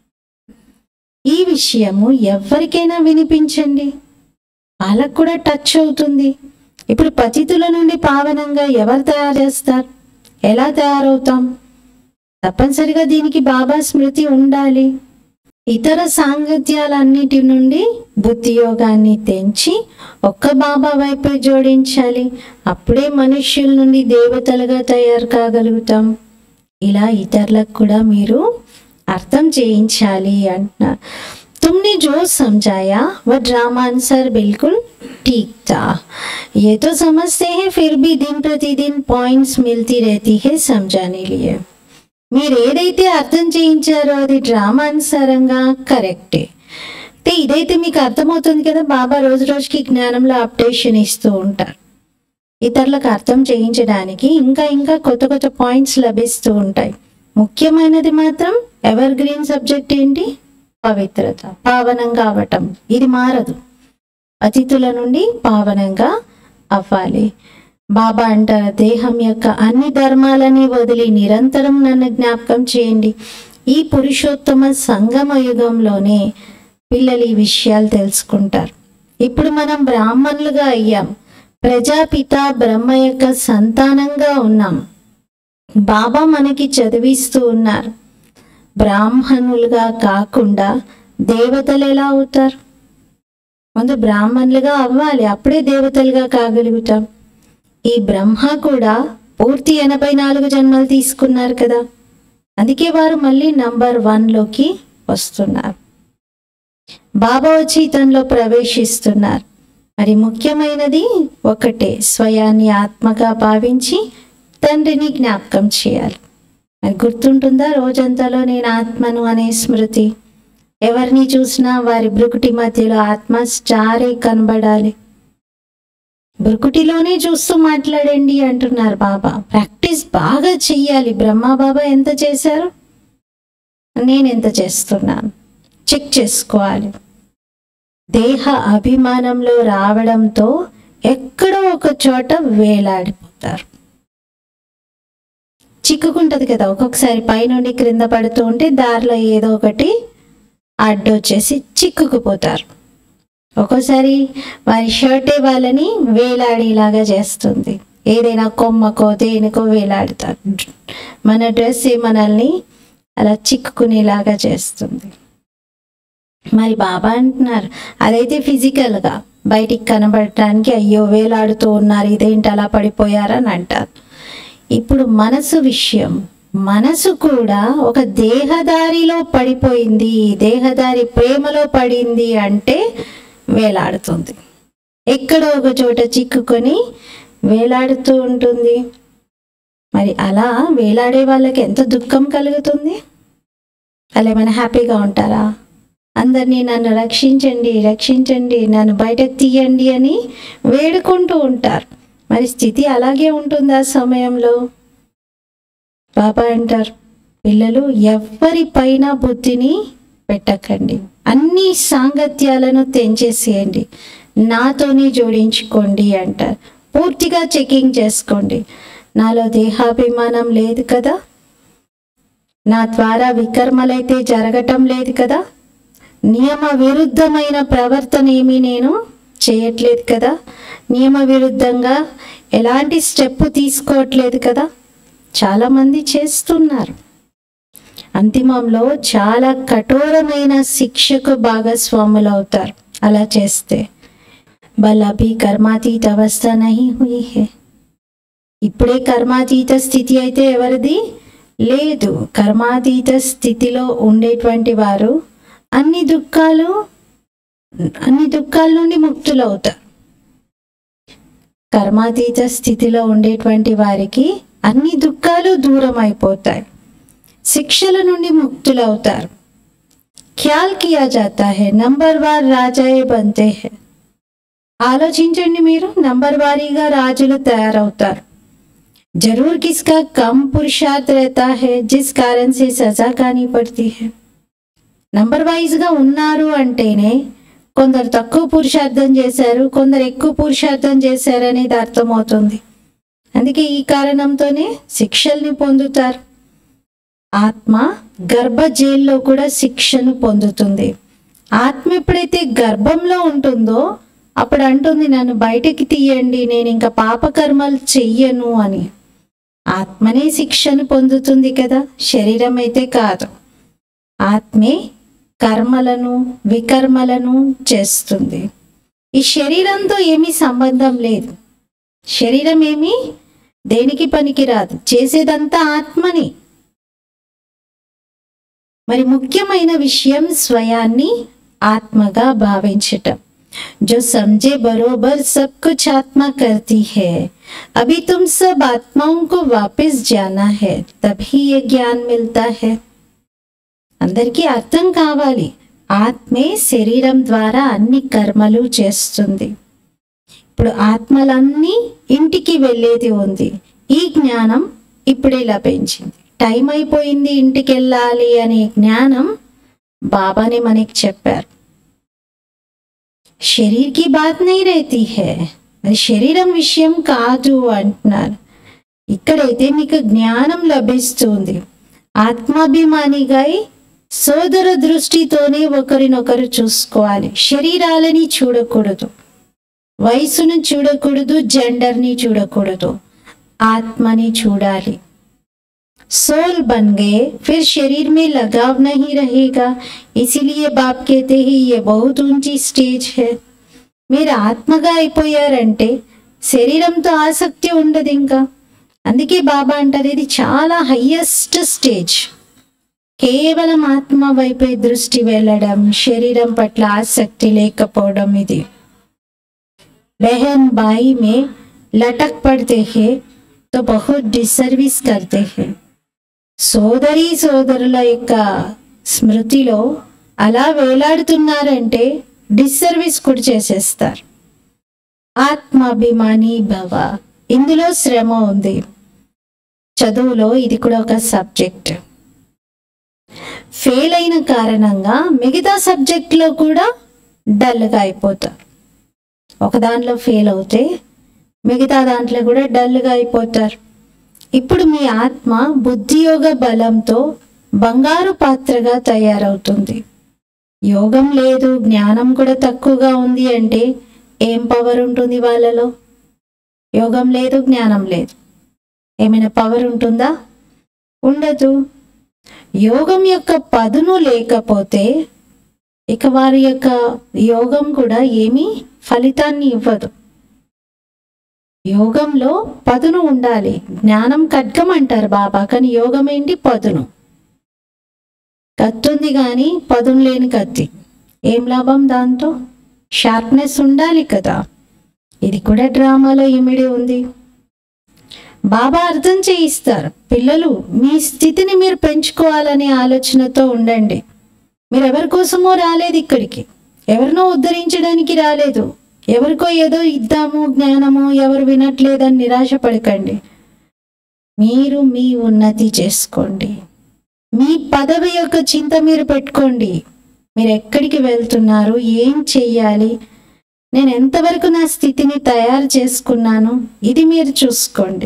ఈ విషయము ఎవరికైనా వినిపించండి వాళ్ళకు కూడా టచ్ అవుతుంది ఇప్పుడు పతితుల నుండి పావనంగా ఎవరు తయారు చేస్తారు ఎలా తయారవుతాం తప్పనిసరిగా దీనికి బాబా స్మృతి ఉండాలి ఇతర సాంగత్యాలన్నిటి నుండి బుద్ధి యోగాన్ని తెంచి ఒక్క బాబా వైపే జోడించాలి అప్పుడే మనుష్యుల నుండి దేవతలుగా తయారు కాగలుగుతాం ఇలా ఇతరులకు కూడా మీరు అర్థం చేయించాలి అంటున్నారు तुमने जो समझाया वह ड्रामानुसार बिल्कुल ठीक था ये तो समझते हैं फिर भी दिन प्रतिदिन पॉइंट्स मिलती रहती है समझाने लिए మీరు ఏదైతే అర్థం చేయించారో అది డ్రామా అనుసారంగా కరెక్టే అయితే ఇదైతే మీకు అర్థమవుతుంది కదా బాబా రోజు రోజుకి జ్ఞానంలో అప్డేషన్ ఇస్తూ ఉంటారు ఇతరులకు అర్థం చేయించడానికి ఇంకా ఇంకా కొత్త కొత్త పాయింట్స్ లభిస్తూ ఉంటాయి ముఖ్యమైనది మాత్రం ఎవర్ గ్రీన్ సబ్జెక్ట్ ఏంటి పవిత్రత పావనంగా అవటం ఇది మారదు అతిథుల నుండి పావనంగా అవ్వాలి బాబా అంటారు దేహం యొక్క అన్ని ధర్మాలని వదిలి నిరంతరం నన్ను జ్ఞాపకం చేయండి ఈ పురుషోత్తమ సంగమ యుగంలోనే పిల్లలు ఈ విషయాలు తెలుసుకుంటారు ఇప్పుడు మనం బ్రాహ్మణులుగా అయ్యాం ప్రజాపిత బ్రహ్మ యొక్క సంతానంగా ఉన్నాం బాబా మనకి చదివిస్తూ ఉన్నారు బ్రాహ్మణులుగా కాకుండా దేవతలు ఎలా అవుతారు ముందు బ్రాహ్మణులుగా అవ్వాలి అప్పుడే దేవతలుగా కాగలుగుతాం ఈ బ్రహ్మ కూడా పూర్తి ఎనభై నాలుగు జన్మలు తీసుకున్నారు కదా అందుకే వారు మళ్ళీ నంబర్ వన్లోకి వస్తున్నారు బాబా వచ్చి ఇతనిలో ప్రవేశిస్తున్నారు మరి ముఖ్యమైనది ఒకటే స్వయాన్ని ఆత్మగా భావించి తండ్రిని జ్ఞాపకం చేయాలి మరి గుర్తుంటుందా రోజంతాలో నేను ఆత్మను అనే స్మృతి ఎవరిని చూసినా వారి బ్రుకుటి మధ్యలో ఆత్మ స్టారే కనబడాలి బ్రుకుటిలోనే చూస్తూ మాట్లాడండి అంటున్నారు బాబా ప్రాక్టీస్ బాగా చెయ్యాలి బ్రహ్మ బాబా ఎంత చేశారు నేను ఎంత చేస్తున్నాను చెక్ చేసుకోవాలి దేహ అభిమానంలో రావడంతో ఎక్కడో ఒక చోట వేలాడిపోతారు చిక్కుకుంటది కదా ఒక్కొక్కసారి పైనుండి క్రింద పడుతూ ఉంటే దారిలో ఏదో ఒకటి అడ్డొచ్చేసి చిక్కుకుపోతారు ఒక్కోసారి వారి షర్టే వాళ్ళని వేలాడేలాగా చేస్తుంది ఏదైనా కొమ్మకో దేనికో వేలాడుతారు మన డ్రెస్ మనల్ని అలా చిక్కుకునేలాగా చేస్తుంది మరి బాబా అంటున్నారు అదైతే ఫిజికల్గా బయటికి కనబడటానికి అయ్యో వేలాడుతూ ఉన్నారు ఇదేంటి అలా పడిపోయారని అంటారు ఇప్పుడు మనసు విషయం మనసు కూడా ఒక దేహదారిలో పడిపోయింది దేహదారి ప్రేమలో పడింది అంటే వేలాడుతుంది ఎక్కడో ఒక చోట చిక్కుకొని వేలాడుతూ ఉంటుంది మరి అలా వేలాడే వాళ్ళకి ఎంత దుఃఖం కలుగుతుంది అలా ఏమైనా హ్యాపీగా ఉంటారా అందరినీ నన్ను రక్షించండి రక్షించండి నన్ను బయటకు తీయండి అని వేడుకుంటూ ఉంటారు మరి స్థితి అలాగే ఉంటుంది ఆ సమయంలో బాబా అంటారు పిల్లలు ఎవ్వరిపైన బుద్ధిని పెట్టకండి అన్ని సాంగత్యాలను తెంచేసేయండి నాతోని జోడించుకోండి అంటారు పూర్తిగా చెకింగ్ చేసుకోండి నాలో దేహాభిమానం లేదు కదా నా ద్వారా వికర్మలైతే జరగటం లేదు కదా నియమ విరుద్ధమైన ప్రవర్తన ఏమీ నేను చేయట్లేదు కదా నియమ విరుద్ధంగా ఎలాంటి స్టెప్ తీసుకోవట్లేదు కదా చాలామంది చేస్తున్నారు అంతిమంలో చాలా కఠోరమైన శిక్షకు భాగస్వాములు అవుతారు అలా చేస్తే బలభి కర్మాతీత అవస్థ నహి హుయి హే ఇప్పుడే కర్మాతీత స్థితి అయితే ఎవరిది లేదు కర్మాతీత స్థితిలో ఉండేటువంటి వారు అన్ని దుఃఖాలు అన్ని దుఃఖాల నుండి ముక్తులు అవుతారు కర్మాతీత స్థితిలో ఉండేటువంటి వారికి అన్ని దుఃఖాలు దూరం అయిపోతాయి శిక్షల నుండి ముక్తులు అవుతారు ఖ్యాల్ కియా జాతా హే నంబర్ వార్ రాజాయే బంతే హే ఆలోచించండి మీరు నంబర్ వారీగా రాజులు తయారవుతారు जरूर किसका कम पुरुषार्थ रहता है जिस कारण से सजा खानी पड़ती है నంబర్ వైజ్గా ఉన్నారు అంటేనే కొందరు తక్కువ పురుషార్థం చేశారు కొందరు ఎక్కువ పురుషార్థం చేశారు అనేది అర్థమవుతుంది అందుకే ఈ కారణంతోనే శిక్షల్ని పొందుతారు ఆత్మ గర్భ జైల్లో కూడా శిక్షను పొందుతుంది ఆత్మ ఎప్పుడైతే గర్భంలో ఉంటుందో అప్పుడు అంటుంది నన్ను బయటికి తీయండి నేను ఇంకా పాపకర్మలు చెయ్యను అని ఆత్మనే శిక్షను పొందుతుంది కదా శరీరం అయితే కాదు ఆత్మే కర్మలను వికర్మలను చేస్తుంది ఈ శరీరంతో ఏమీ సంబంధం లేదు శరీరం ఏమీ దేనికి పనికిరాదు చేసేదంతా ఆత్మని మరి ముఖ్యమైన విషయం స్వయాన్ని ఆత్మగా భావించటం जो समझे बरोबर सब कुछ आत्मा करती है अभी तुम सब आत्माओं को वापस जाना है तभी ये ज्ञान मिलता है అందరికీ అర్థం కావాలి ఆత్మే శరీరం ద్వారా అన్ని కర్మలు చేస్తుంది ఇప్పుడు ఆత్మలన్నీ ఇంటికి వెళ్ళేది ఉంది ఈ జ్ఞానం ఇప్పుడే లభించింది టైం అయిపోయింది ఇంటికి వెళ్ళాలి అనే జ్ఞానం బాబానే మనకి చెప్పారు శరీర్ కి బాత్ నై రేతి హే మరి శరీరం విషయం కాదు అంటున్నారు ఇక్కడైతే మీకు జ్ఞానం లభిస్తుంది ఆత్మాభిమానిగా సోదర దృష్టితోనే ఒకరినొకరు చూసుకోవాలి శరీరాలని చూడకూడదు వయసును చూడకూడదు జెండర్ని చూడకూడదు ఆత్మని చూడాలి सोल बन गए फिर शरीर में लगाव नहीं रहेगा इसीलिए बाप कहते हैं ये बहुत ऊंची స్టేజ్ है మీరు ఆత్మగా అయిపోయారంటే శరీరంతో ఆసక్తి ఉండదు ఇంకా అందుకే బాబా అంటారు ఇది చాలా హయ్యెస్ట్ స్టేజ్ కేవలం ఆత్మ వైపే దృష్టి వెళ్ళడం శరీరం పట్ల ఆసక్తి లేకపోవడం ఇది बहन भाई में लटक पड़ते हैं तो बहुत डिसर्विस करते हैं సోదరి సోదరుల యొక్క స్మృతిలో అలా వేలాడుతున్నారంటే డిస్సర్వీస్ కూడా చేసేస్తారు ఆత్మాభిమాని భవ ఇందులో శ్రమ ఉంది చదువులో ఇది కూడా ఒక సబ్జెక్ట్ ఫెయిల్ అయిన కారణంగా మిగతా సబ్జెక్ట్లో కూడా డల్గా అయిపోతారు ఒక దాంట్లో ఫెయిల్ అవుతే మిగతా దాంట్లో కూడా డల్గా అయిపోతారు ఇప్పుడు మీ ఆత్మ బుద్ధియోగ బలంతో బంగారు పాత్రగా తయారవుతుంది యోగం లేదు జ్ఞానం కూడా తక్కువగా ఉంది అంటే ఏం పవర్ ఉంటుంది వాళ్ళలో యోగం లేదు జ్ఞానం లేదు ఏమైనా పవర్ ఉంటుందా ఉండదు యోగం యొక్క పదును లేకపోతే ఇక వారి యొక్క యోగం కూడా ఏమీ ఫలితాన్ని ఇవ్వదు యోగంలో పదును ఉండాలి జ్ఞానం ఖడ్గం అంటారు బాబా కానీ యోగం ఏంటి పదును కత్తుంది కానీ పదును లేని కత్తి ఏం లాభం దాంతో షార్ప్నెస్ ఉండాలి కదా ఇది కూడా డ్రామాలో ఇమిడి ఉంది బాబా అర్థం చేయిస్తారు పిల్లలు మీ స్థితిని మీరు పెంచుకోవాలనే ఆలోచనతో ఉండండి మీరు ఎవరి కోసమో రాలేదు ఇక్కడికి ఎవరినో ఉద్ధరించడానికి రాలేదు ఎవరికో ఏదో ఇద్దాము జ్ఞానము ఎవరు వినట్లేదని నిరాశపడకండి మీరు మీ ఉన్నతి చేసుకోండి మీ పదవి యొక్క చింత మీరు పెట్టుకోండి మీరు ఎక్కడికి వెళ్తున్నారు ఏం చెయ్యాలి నేను ఎంతవరకు నా స్థితిని తయారు చేసుకున్నాను ఇది మీరు చూసుకోండి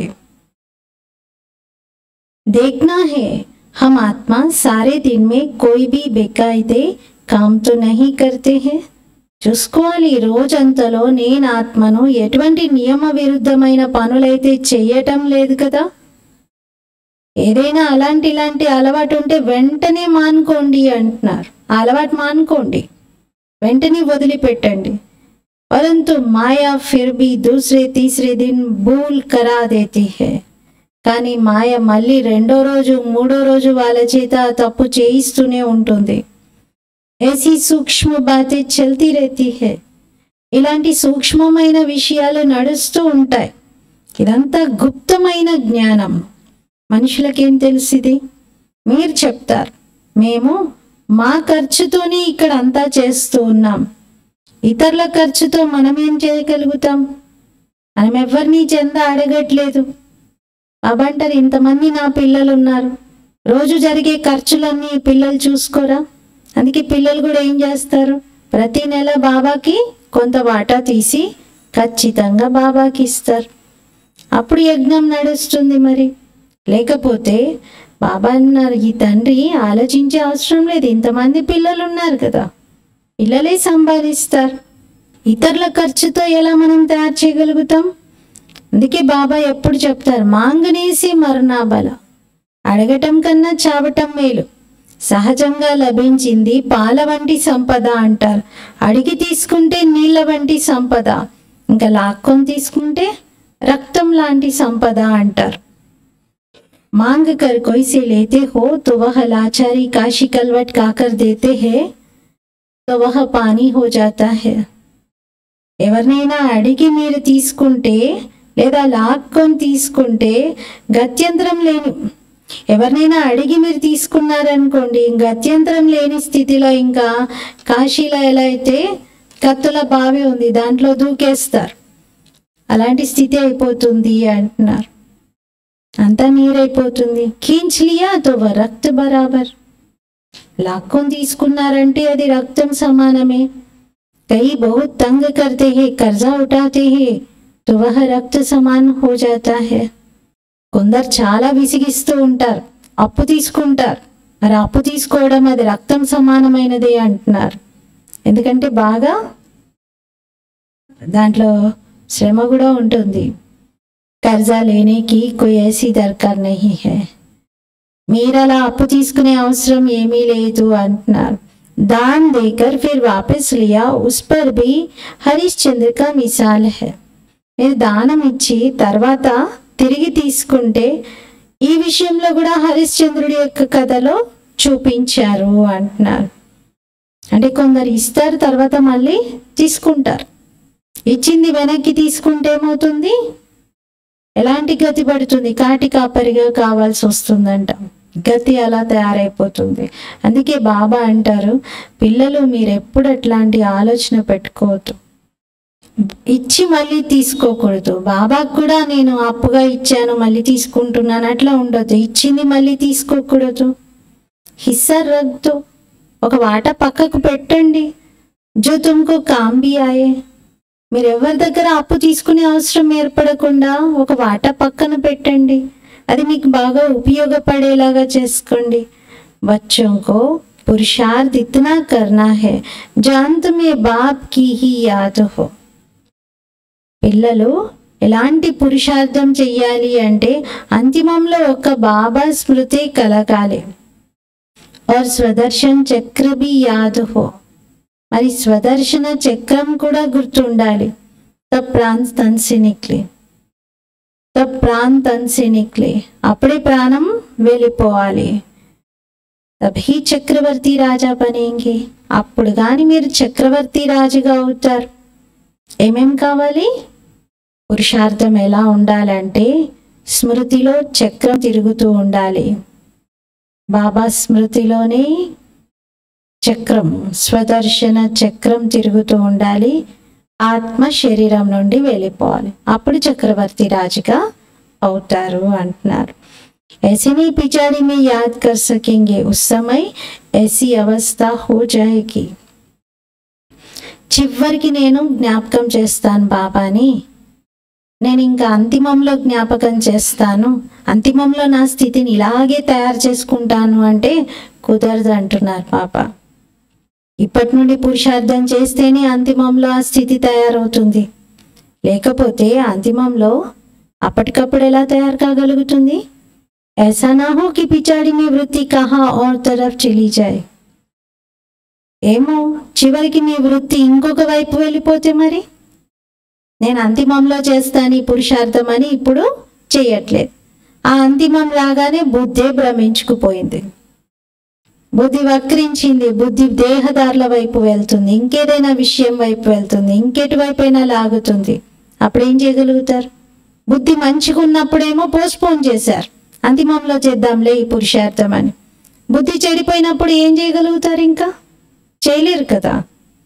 देखना है हम आत्मा सारे दिन में कोई भी बेकायदे काम तो नहीं करते हैं చూసుకోవాలి రోజంతలో నేను ఆత్మను ఎటువంటి నియమ విరుద్ధమైన పనులైతే చెయ్యటం లేదు కదా ఏదైనా అలాంటి ఇలాంటి అలవాటు ఉంటే వెంటనే మానుకోండి అంటున్నారు ఆ అలవాటు మానుకోండి వెంటనే వదిలిపెట్టండి పరంతు మాయా ఫిర్ భీ దూసరే తీసరే దిన్ భూల్ కరా దేతి హై కానీ మాయ మళ్ళీ రెండో రోజు మూడో రోజు వాళ్ళ చేత ఆ తప్పు చేయిస్తూనే ఉంటుంది ऐसी సూక్ష్మ బాతే చల్తీ రేతి హే ఇలాంటి సూక్ష్మమైన విషయాలు నడుస్తూ ఉంటాయి ఇదంతా గుప్తమైన జ్ఞానం మనుషులకేం తెలిసిది మీరు చెప్తారు మేము మా ఖర్చుతోనే ఇక్కడ అంతా చేస్తూ ఉన్నాం ఇతరుల ఖర్చుతో మనం ఏం చేయగలుగుతాం మనం ఎవరిని చెంద అడగట్లేదు బాబా అంటారు ఇంతమంది నా పిల్లలు ఉన్నారు రోజు జరిగే ఖర్చులన్నీ ఈ పిల్లలు చూసుకోరా అందుకే పిల్లలు కూడా ఏం చేస్తారు ప్రతి నెల బాబాకి కొంత వాటా తీసి ఖచ్చితంగా బాబాకి ఇస్తారు అప్పుడు యజ్ఞం నడుస్తుంది మరి లేకపోతే బాబా అన్నారు ఈ తండ్రి ఆలోచించే అవసరం లేదు ఇంతమంది పిల్లలు ఉన్నారు కదా పిల్లలే సంపాదిస్తారు ఇతరుల ఖర్చుతో ఎలా మనం తయారు చేయగలుగుతాం అందుకే బాబా ఎప్పుడు చెప్తారు మాంగనేసి మరణాబల అడగటం కన్నా చావటం మేలు సహజంగా లభించింది పాల వంటి సంపద అంటారు అడిగి తీసుకుంటే నీళ్ళ వంటి సంపద ఇంకా లాక్కొని తీసుకుంటే రక్తం లాంటి సంపద అంటారు मांग कर कोई से लेते हो तो वह लाचारी का शिकलवट काकर देते हैं तो वह पानी हो जाता है ఎవరినైనా అడిగి మీరు తీసుకుంటే లేదా లాక్కొని తీసుకుంటే గత్యంతరం లేని ఎవరినైనా అడిగి మీరు తీసుకున్నారనుకోండి గత్యంతరం లేని స్థితిలో ఇంకా కాశీలో ఎలా అయితే కత్తుల బావి ఉంది దాంట్లో దూకేస్తారు అలాంటి స్థితి అయిపోతుంది అంటున్నారు అంతా నీరైపోతుంది ఖీంచ్ లియా తో వ రక్త బరాబర్ లాక్కొని తీసుకున్నారంటే అది రక్తం సమానమే कई बहुत तंग करते हैं कर्जा उठाते हैं तो वह रक्त समान हो जाता है కొందరు చాలా విసిగిస్తూ ఉంటారు అప్పు తీసుకుంటారు మరి అప్పు తీసుకోవడం అది రక్తం సమానమైనదే అంటున్నారు ఎందుకంటే బాగా దాంట్లో శ్రమ కూడా ఉంటుంది కర్జా లేనేకి కోయి ఐసీ దర్కార్ నహీ హై మీరు అలా అప్పు తీసుకునే అవసరం ఏమీ లేదు అంటున్నారు दान देकर फिर वापस लिया उस पर भी హరిశ్చంద్ర కా మిసాల్ హై మీరు దానం ఇచ్చి తర్వాత తిరిగి తీసుకుంటే ఈ విషయంలో కూడా హరిశ్చంద్రుడి యొక్క కథలో చూపించారు అంటున్నారు అంటే కొందరు ఇస్తారు తర్వాత మళ్ళీ తీసుకుంటారు ఇచ్చింది వెనక్కి తీసుకుంటే ఏమవుతుంది ఎలాంటి గతి పడుతుంది కాటి కాపరిగా కావాల్సి వస్తుందంట గతి అలా తయారైపోతుంది అందుకే బాబా అంటారు పిల్లలు మీరు ఎప్పుడు అట్లాంటి ఆలోచన పెట్టుకోవద్దు ఇచ్చి మళ్ళీ తీసుకోకూడదు బాబాకు కూడా నేను అప్పుగా ఇచ్చాను మళ్ళీ తీసుకుంటున్నాను అట్లా ఉండొద్దు ఇచ్చింది మళ్ళీ తీసుకోకూడదు హిస్సర్ రద్దు ఒక వాట పక్కకు పెట్టండి జో తుమ్కు కాంబి ఆయే మీరు ఎవరి దగ్గర అప్పు తీసుకునే అవసరం ఏర్పడకుండా ఒక వాట పక్కన పెట్టండి అది మీకు బాగా ఉపయోగపడేలాగా చేసుకోండి बच्चों को पुरुषार्थ इतना करना है जो अंत में बाप की ही याद हो పిల్లలు ఎలాంటి పురుషార్థం చెయ్యాలి అంటే అంతిమంలో ఒక బాబా స్మృతి కలగాలి और స్వదర్శన్ చక్ర బి యాద్ హో మరి స్వదర్శన చక్రం కూడా గుర్తుండాలి తబ్ ప్రాంత్ తన్ से निकले తబ్ ప్రాణ్ తన్ से निकले అప్పుడే ప్రాణం వెళ్ళిపోవాలి తభీ చక్రవర్తి రాజా బనేంగి అప్పుడు కానీ మీరు చక్రవర్తి రాజుగా అవుతారు ఏమేం కావాలి పురుషార్థం ఎలా ఉండాలంటే స్మృతిలో చక్రం తిరుగుతూ ఉండాలి బాబా స్మృతిలోనే చక్రం స్వదర్శన చక్రం తిరుగుతూ ఉండాలి ఆత్మ శరీరం నుండి వెళ్ళిపోవాలి అప్పుడు చక్రవర్తి రాజుగా అవుతారు అంటున్నారు ऐसे नहीं पिछाड़ी में याद कर सकेंगे उस समय ऐसी अवस्था हो जाएगी చివరికి నేను జ్ఞాపకం చేస్తాను బాబాని నేను ఇంకా అంతిమంలో జ్ఞాపకం చేస్తాను అంతిమంలో నా స్థితిని ఇలాగే తయారు చేసుకుంటాను అంటే కుదరదు అంటున్నారు బాబా ఇప్పటి నుండి పురుషార్థం చేస్తేనే అంతిమంలో ఆ స్థితి తయారవుతుంది లేకపోతే అంతిమంలో అప్పటికప్పుడు ఎలా తయారు కాగలుగుతుంది ऐसा ना हो कि पिछाड़ी में वृत्ति कहाँ और तरफ चली जाए ఏమో చివరికి నీ వృత్తి ఇంకొక వైపు వెళ్ళిపోతే మరి నేను అంతిమంలో చేస్తాను ఈ పురుషార్థం అని ఇప్పుడు చేయట్లేదు ఆ అంతిమం రాగానే బుద్ధే భ్రమించుకుపోయింది బుద్ధి వక్రించింది బుద్ధి దేహదారుల వైపు వెళ్తుంది ఇంకేదైనా విషయం వైపు వెళ్తుంది ఇంకెటు వైపైనా లాగుతుంది అప్పుడు ఏం చేయగలుగుతారు బుద్ధి మంచిగా ఉన్నప్పుడేమో పోస్ట్పోన్ చేశారు అంతిమంలో చేద్దాంలే ఈ పురుషార్థం అని బుద్ధి చెడిపోయినప్పుడు ఏం చేయగలుగుతారు ఇంకా చేయలేరు కదా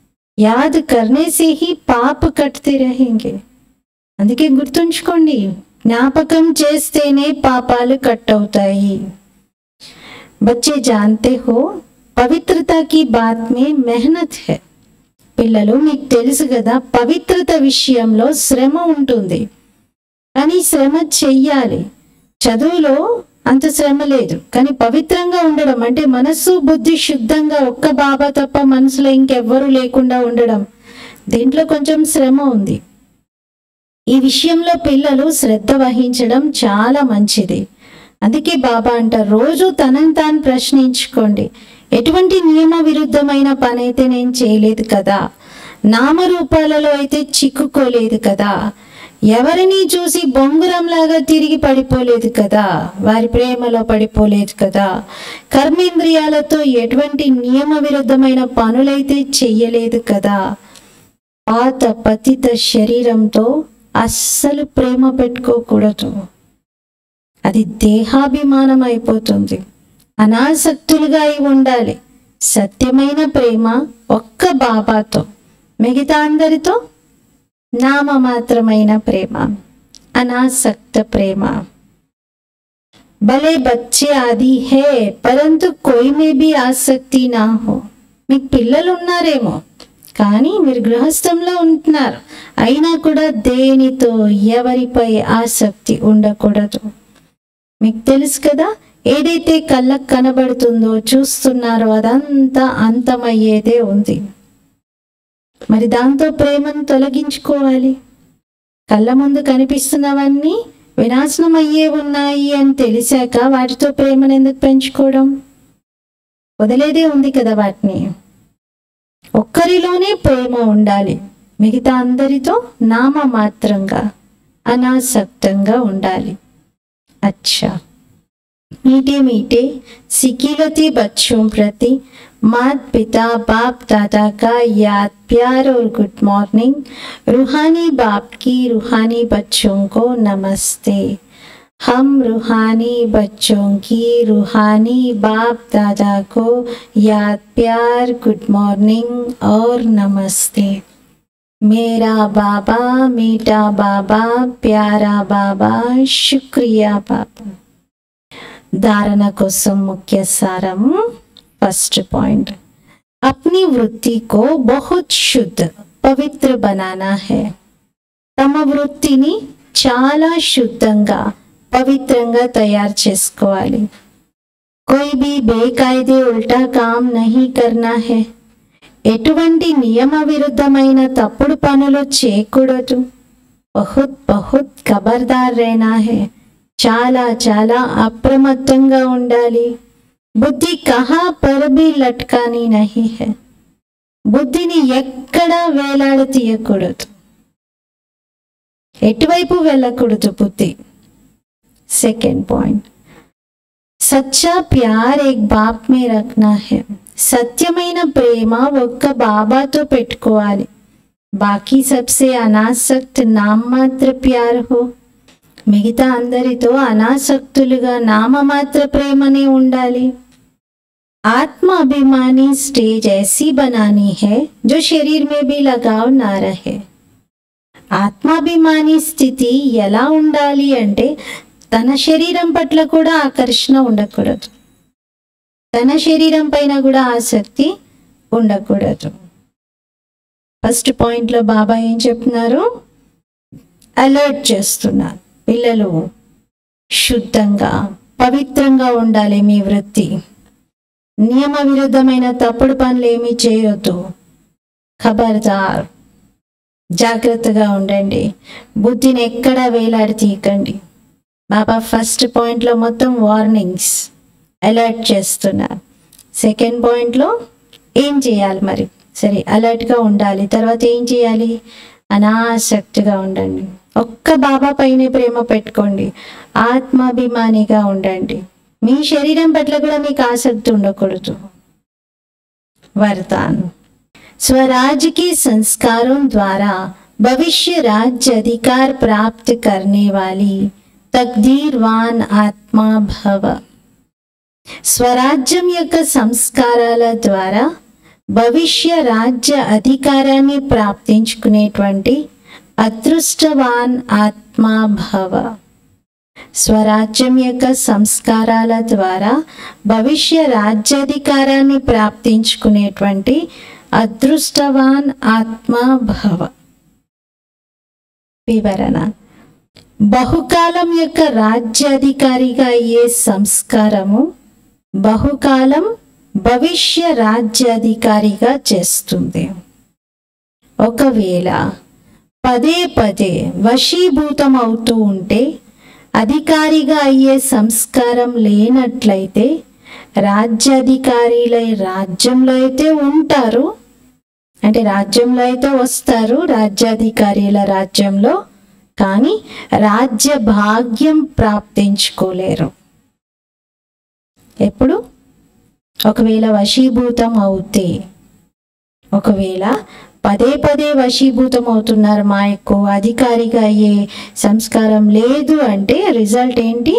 యాద్ కర్నే సే హీ పాప కట్తే రహేంగే అందుకే గుర్తుంచుకోండి జ్ఞాపకం చేస్తేనే పాపాలు కట్ అవుతాయి बच्चे जानते हो పవిత్రత की बात में मेहनत है పిల్లలు మీకు తెలుసు కదా పవిత్రత విషయంలో శ్రమ ఉంటుంది కానీ శ్రమ చెయ్యాలి చదువులో అంత శ్రమ లేదు కానీ పవిత్రంగా ఉండడం అంటే మనస్సు బుద్ధి శుద్ధంగా ఒక్క బాబా తప్ప మనసులో ఇంకెవ్వరూ లేకుండా ఉండడం దీంట్లో కొంచెం శ్రమ ఉంది ఈ విషయంలో పిల్లలు శ్రద్ధ వహించడం చాలా మంచిది అందుకే బాబా అంటారు రోజు తనని తాను ప్రశ్నించుకోండి ఎటువంటి నియమ విరుద్ధమైన పని అయితే నేను చేయలేదు కదా నామరూపాలలో అయితే చిక్కుకోలేదు కదా ఎవరిని చూసి బొంగురంలాగా తిరిగి పడిపోలేదు కదా వారి ప్రేమలో పడిపోలేదు కదా కర్మేంద్రియాలతో ఎటువంటి నియమ విరుద్ధమైన పనులైతే చెయ్యలేదు కదా పాత పతిత శరీరంతో అస్సలు ప్రేమ పెట్టుకోకూడదు అది దేహాభిమానం అయిపోతుంది అనాసక్తులుగా అయి ఉండాలి సత్యమైన ప్రేమ ఒక్క బాబాతో మిగతా అందరితో నామమాత్రమైన ప్రేమ అనాసక్త ప్రేమ భలే బచ్చే ఆది హే పరంతు కోయి మే బి ఆసక్తి నా హో మీకు పిల్లలు ఉన్నారేమో కానీ మీరు గృహస్థంలో ఉంటున్నారు అయినా కూడా దేనితో ఎవరిపై ఆసక్తి ఉండకూడదు మీకు తెలుసు కదా ఏదైతే కళ్ళకు కనబడుతుందో చూస్తున్నారో అదంతా అంతమయ్యేదే ఉంది మరి దాంతో ప్రేమను తొలగించుకోవాలి కళ్ళ ముందు కనిపిస్తున్నవన్నీ వినాశనం అయ్యే ఉన్నాయి అని తెలిసాక వాటితో ప్రేమను ఎందుకు పెంచుకోవడం వదిలేదే ఉంది కదా వాటిని ఒక్కరిలోనే ప్రేమ ఉండాలి మిగతా అందరితో నామమాత్రంగా అనాసక్తంగా ఉండాలి अच्छा मीठे मीठे सिकिलती बच्चों प्रति मात पिता बाप दादा का याद प्यार और गुड मॉर्निंग रूहानी बाप की रूहानी बच्चों को नमस्ते हम रूहानी बच्चों की रूहानी बाप दादा को याद प्यार गुड मॉर्निंग और नमस्ते मेरा बाबा मीठा बाबा प्यारा बाबा शुक्रिया बाबा धारणा కోసం ముఖ్య సారం ఫస్ట్ పాయింట్ अपनी వృత్తి को बहुत शुद्ध పవిత్ర बनाना है తమ వృత్తిని చాలా శుద్ధంగా పవిత్రంగా తయారు చేసుకోవాలి कोई भी बेकायदे उल्टा काम नहीं करना है ఎటువంటి నియమ విరుద్ధమైన తప్పుడు పనులు చేయకూడదు బహుత్ బహుత్ ఖబర్దార్ రేనా హే చాలా చాలా అప్రమత్తంగా ఉండాలి బుద్ధి కహా పర్ భీ లట్కాని నహి హే బుద్ధిని ఎక్కడా వేలాడ తీయకూడదు ఎటువైపు వెళ్ళకూడదు బుద్ధి సెకండ్ పాయింట్ సచ్చా ప్యార్ ఏక్ బాప్ మే రఖనా హే సత్యమైన ప్రేమ ఒక్క బాబాతో పెట్టుకోవాలి బాకీ సబ్సే అనాసక్త్ నామమాత్ర ప్యార్ హో మిగతా అందరితో అనాసక్తులుగా నామమాత్ర ప్రేమనే ఉండాలి ఆత్మ అభిమాని స్టేజ్ ऐसी बनानी है जो शरीर में भी लगाव ना रहे ఆత్మాభిమాని స్థితి ఎలా ఉండాలి అంటే తన శరీరం పట్ల కూడా ఆకర్షణ ఉండకూడదు తన శరీరం పైన కూడా ఆసక్తి ఉండకూడదు ఫస్ట్ పాయింట్లో బాబా ఏం చెప్తున్నారు అలర్ట్ చేస్తున్నారు పిల్లలు శుద్ధంగా పవిత్రంగా ఉండాలి మీ వృత్తి నియమ విరుద్ధమైన తప్పుడు పనులు ఏమీ చేయొద్దు ఖబర్దార్ జాగ్రత్తగా ఉండండి బుద్ధిని ఎక్కడా వేలాడి తీయకండి బాబా ఫస్ట్ పాయింట్లో మొత్తం వార్నింగ్స్ అలర్ట్ చేస్తున్నారు సెకండ్ పాయింట్లో ఏం చేయాలి మరి సరే అలర్ట్గా ఉండాలి తర్వాత ఏం చేయాలి అనాసక్తిగా ఉండండి ఒక్క బాబా పైనే ప్రేమ పెట్టుకోండి ఆత్మాభిమానిగా ఉండండి మీ శరీరం పట్ల కూడా మీకు ఆసక్తి ఉండకూడదు వరదాన్ स्वराज के संस्कारों द्वारा भविष्य राज्य अधिकार प्राप्त करने वाली తక్దీర్వాన్ ఆత్మా భవ స్వరాజ్యం యొక్క సంస్కారాల ద్వారా భవిష్య రాజ్య అధికారాన్ని ప్రాప్తించుకునేటువంటి అదృష్టవాన్ ఆత్మా భవ స్వరాజ్యం యొక్క సంస్కారాల ద్వారా భవిష్య రాజ్యాధికారాన్ని ప్రాప్తించుకునేటువంటి అదృష్టవాన్ ఆత్మభవ వివరణ బహుకాలం యొక్క రాజ్యాధికారిగా అయ్యే సంస్కారము బహుకాలం భవిష్య రాజ్యాధికారిగా చేస్తుంది ఒకవేళ పదే పదే వశీభూతం అవుతూ ఉంటే అధికారిగా అయ్యే సంస్కారం లేనట్లయితే రాజ్యాధికారులై రాజ్యంలో అయితే ఉంటారు అంటే రాజ్యంలో అయితే వస్తారు రాజ్యాధికారుల రాజ్యంలో కానీ రాజ్య భాగ్యం ప్రాప్తించుకోలేరు ఎప్పుడు ఒకవేళ వశీభూతం అవుతే ఒకవేళ పదే పదే వశీభూతం అవుతున్నారు మా ఎక్కువ అధికారిగా అయ్యే సంస్కారం లేదు అంటే రిజల్ట్ ఏంటి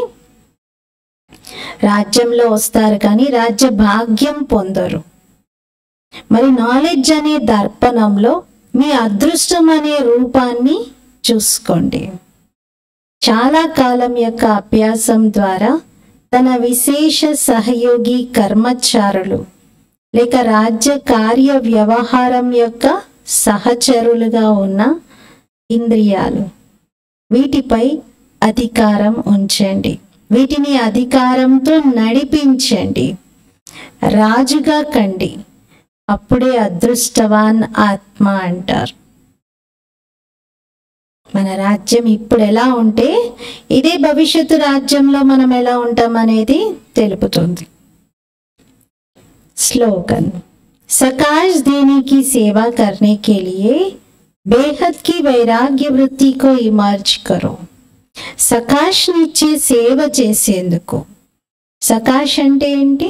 రాజ్యంలో వస్తారు కానీ రాజ్య భాగ్యం పొందరు మరి నాలెడ్జ్ అనే దర్పణంలో మీ అదృష్టం అనే రూపాన్ని చూసుకోండి చాలా కాలం యొక్క అభ్యాసం ద్వారా తన విశేష సహయోగి కర్మచారులు లేక రాజ్య కార్య వ్యవహారం యొక్క సహచరులుగా ఉన్న ఇంద్రియాలు వీటిపై అధికారం ఉంచండి వీటిని అధికారంతో నడిపించండి రాజుగా కండి అప్పుడే అదృష్టవాన్ ఆత్మ అంటారు మన రాజ్యం ఇప్పుడు ఎలా ఉంటే ఇదే భవిష్యత్తు రాజ్యంలో మనం ఎలా ఉంటాం అనేది తెలుపుతుంది स्लोगन सकाश देने की सेवा करने के लिए बेहद की वैराग्य वृत्ति को इमर्ज करो సకాష్నిచ్చే సేవ చేసేందుకు సకాష్ అంటే ఏంటి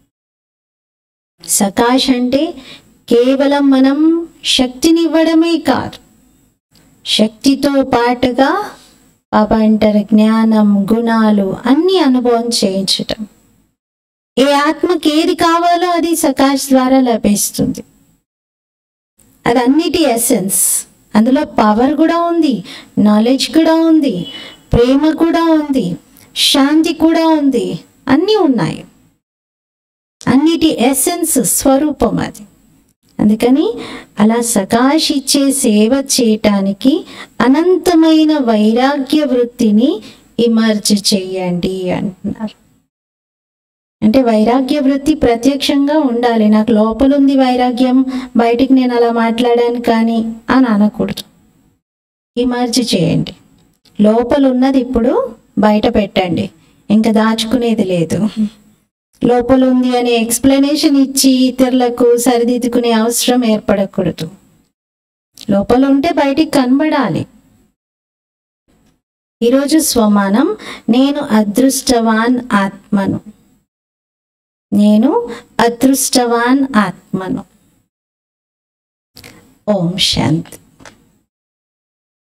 సకాష్ అంటే కేవలం మనం శక్తినివ్వడమే కాదు శక్తితో పాటుగా పాప అంటారు జ్ఞానం గుణాలు అన్ని అనుభవం చేయించటం ఏ ఆత్మకి ఏది కావాలో అది సకాష్ ద్వారా లభిస్తుంది అది అన్నిటి ఎసెన్స్ అందులో పవర్ కూడా ఉంది నాలెడ్జ్ కూడా ఉంది ప్రేమ కూడా ఉంది శాంతి కూడా ఉంది అన్నీ ఉన్నాయి అన్నిటి ఎసెన్స్ స్వరూపం అది అందుకని అలా సకాష్ ఇచ్చే సేవ చేయటానికి అనంతమైన వైరాగ్య వృత్తిని ఇమర్జ్ చేయండి అంటున్నారు అంటే వైరాగ్య వృత్తి ప్రత్యక్షంగా ఉండాలి నాకు లోపల ఉంది వైరాగ్యం బయటికి నేను అలా మాట్లాడాను కానీ అని అనకూడదు ఇమర్జ్ చేయండి లోపల ఉన్నది ఇప్పుడు బయట పెట్టండి ఇంకా దాచుకునేది లేదు లోపల ఉంది అనే ఎక్స్ప్లెనేషన్ ఇచ్చి ఇతరులకు సరిదిద్దుకునే అవసరం ఏర్పడకూడదు లోపల ఉంటే బయటికి కనబడాలి ఈరోజు స్వమానం నేను అదృష్టవాన్ ఆత్మను నేను అదృష్టవాన్ ఆత్మను ఓం శాంతి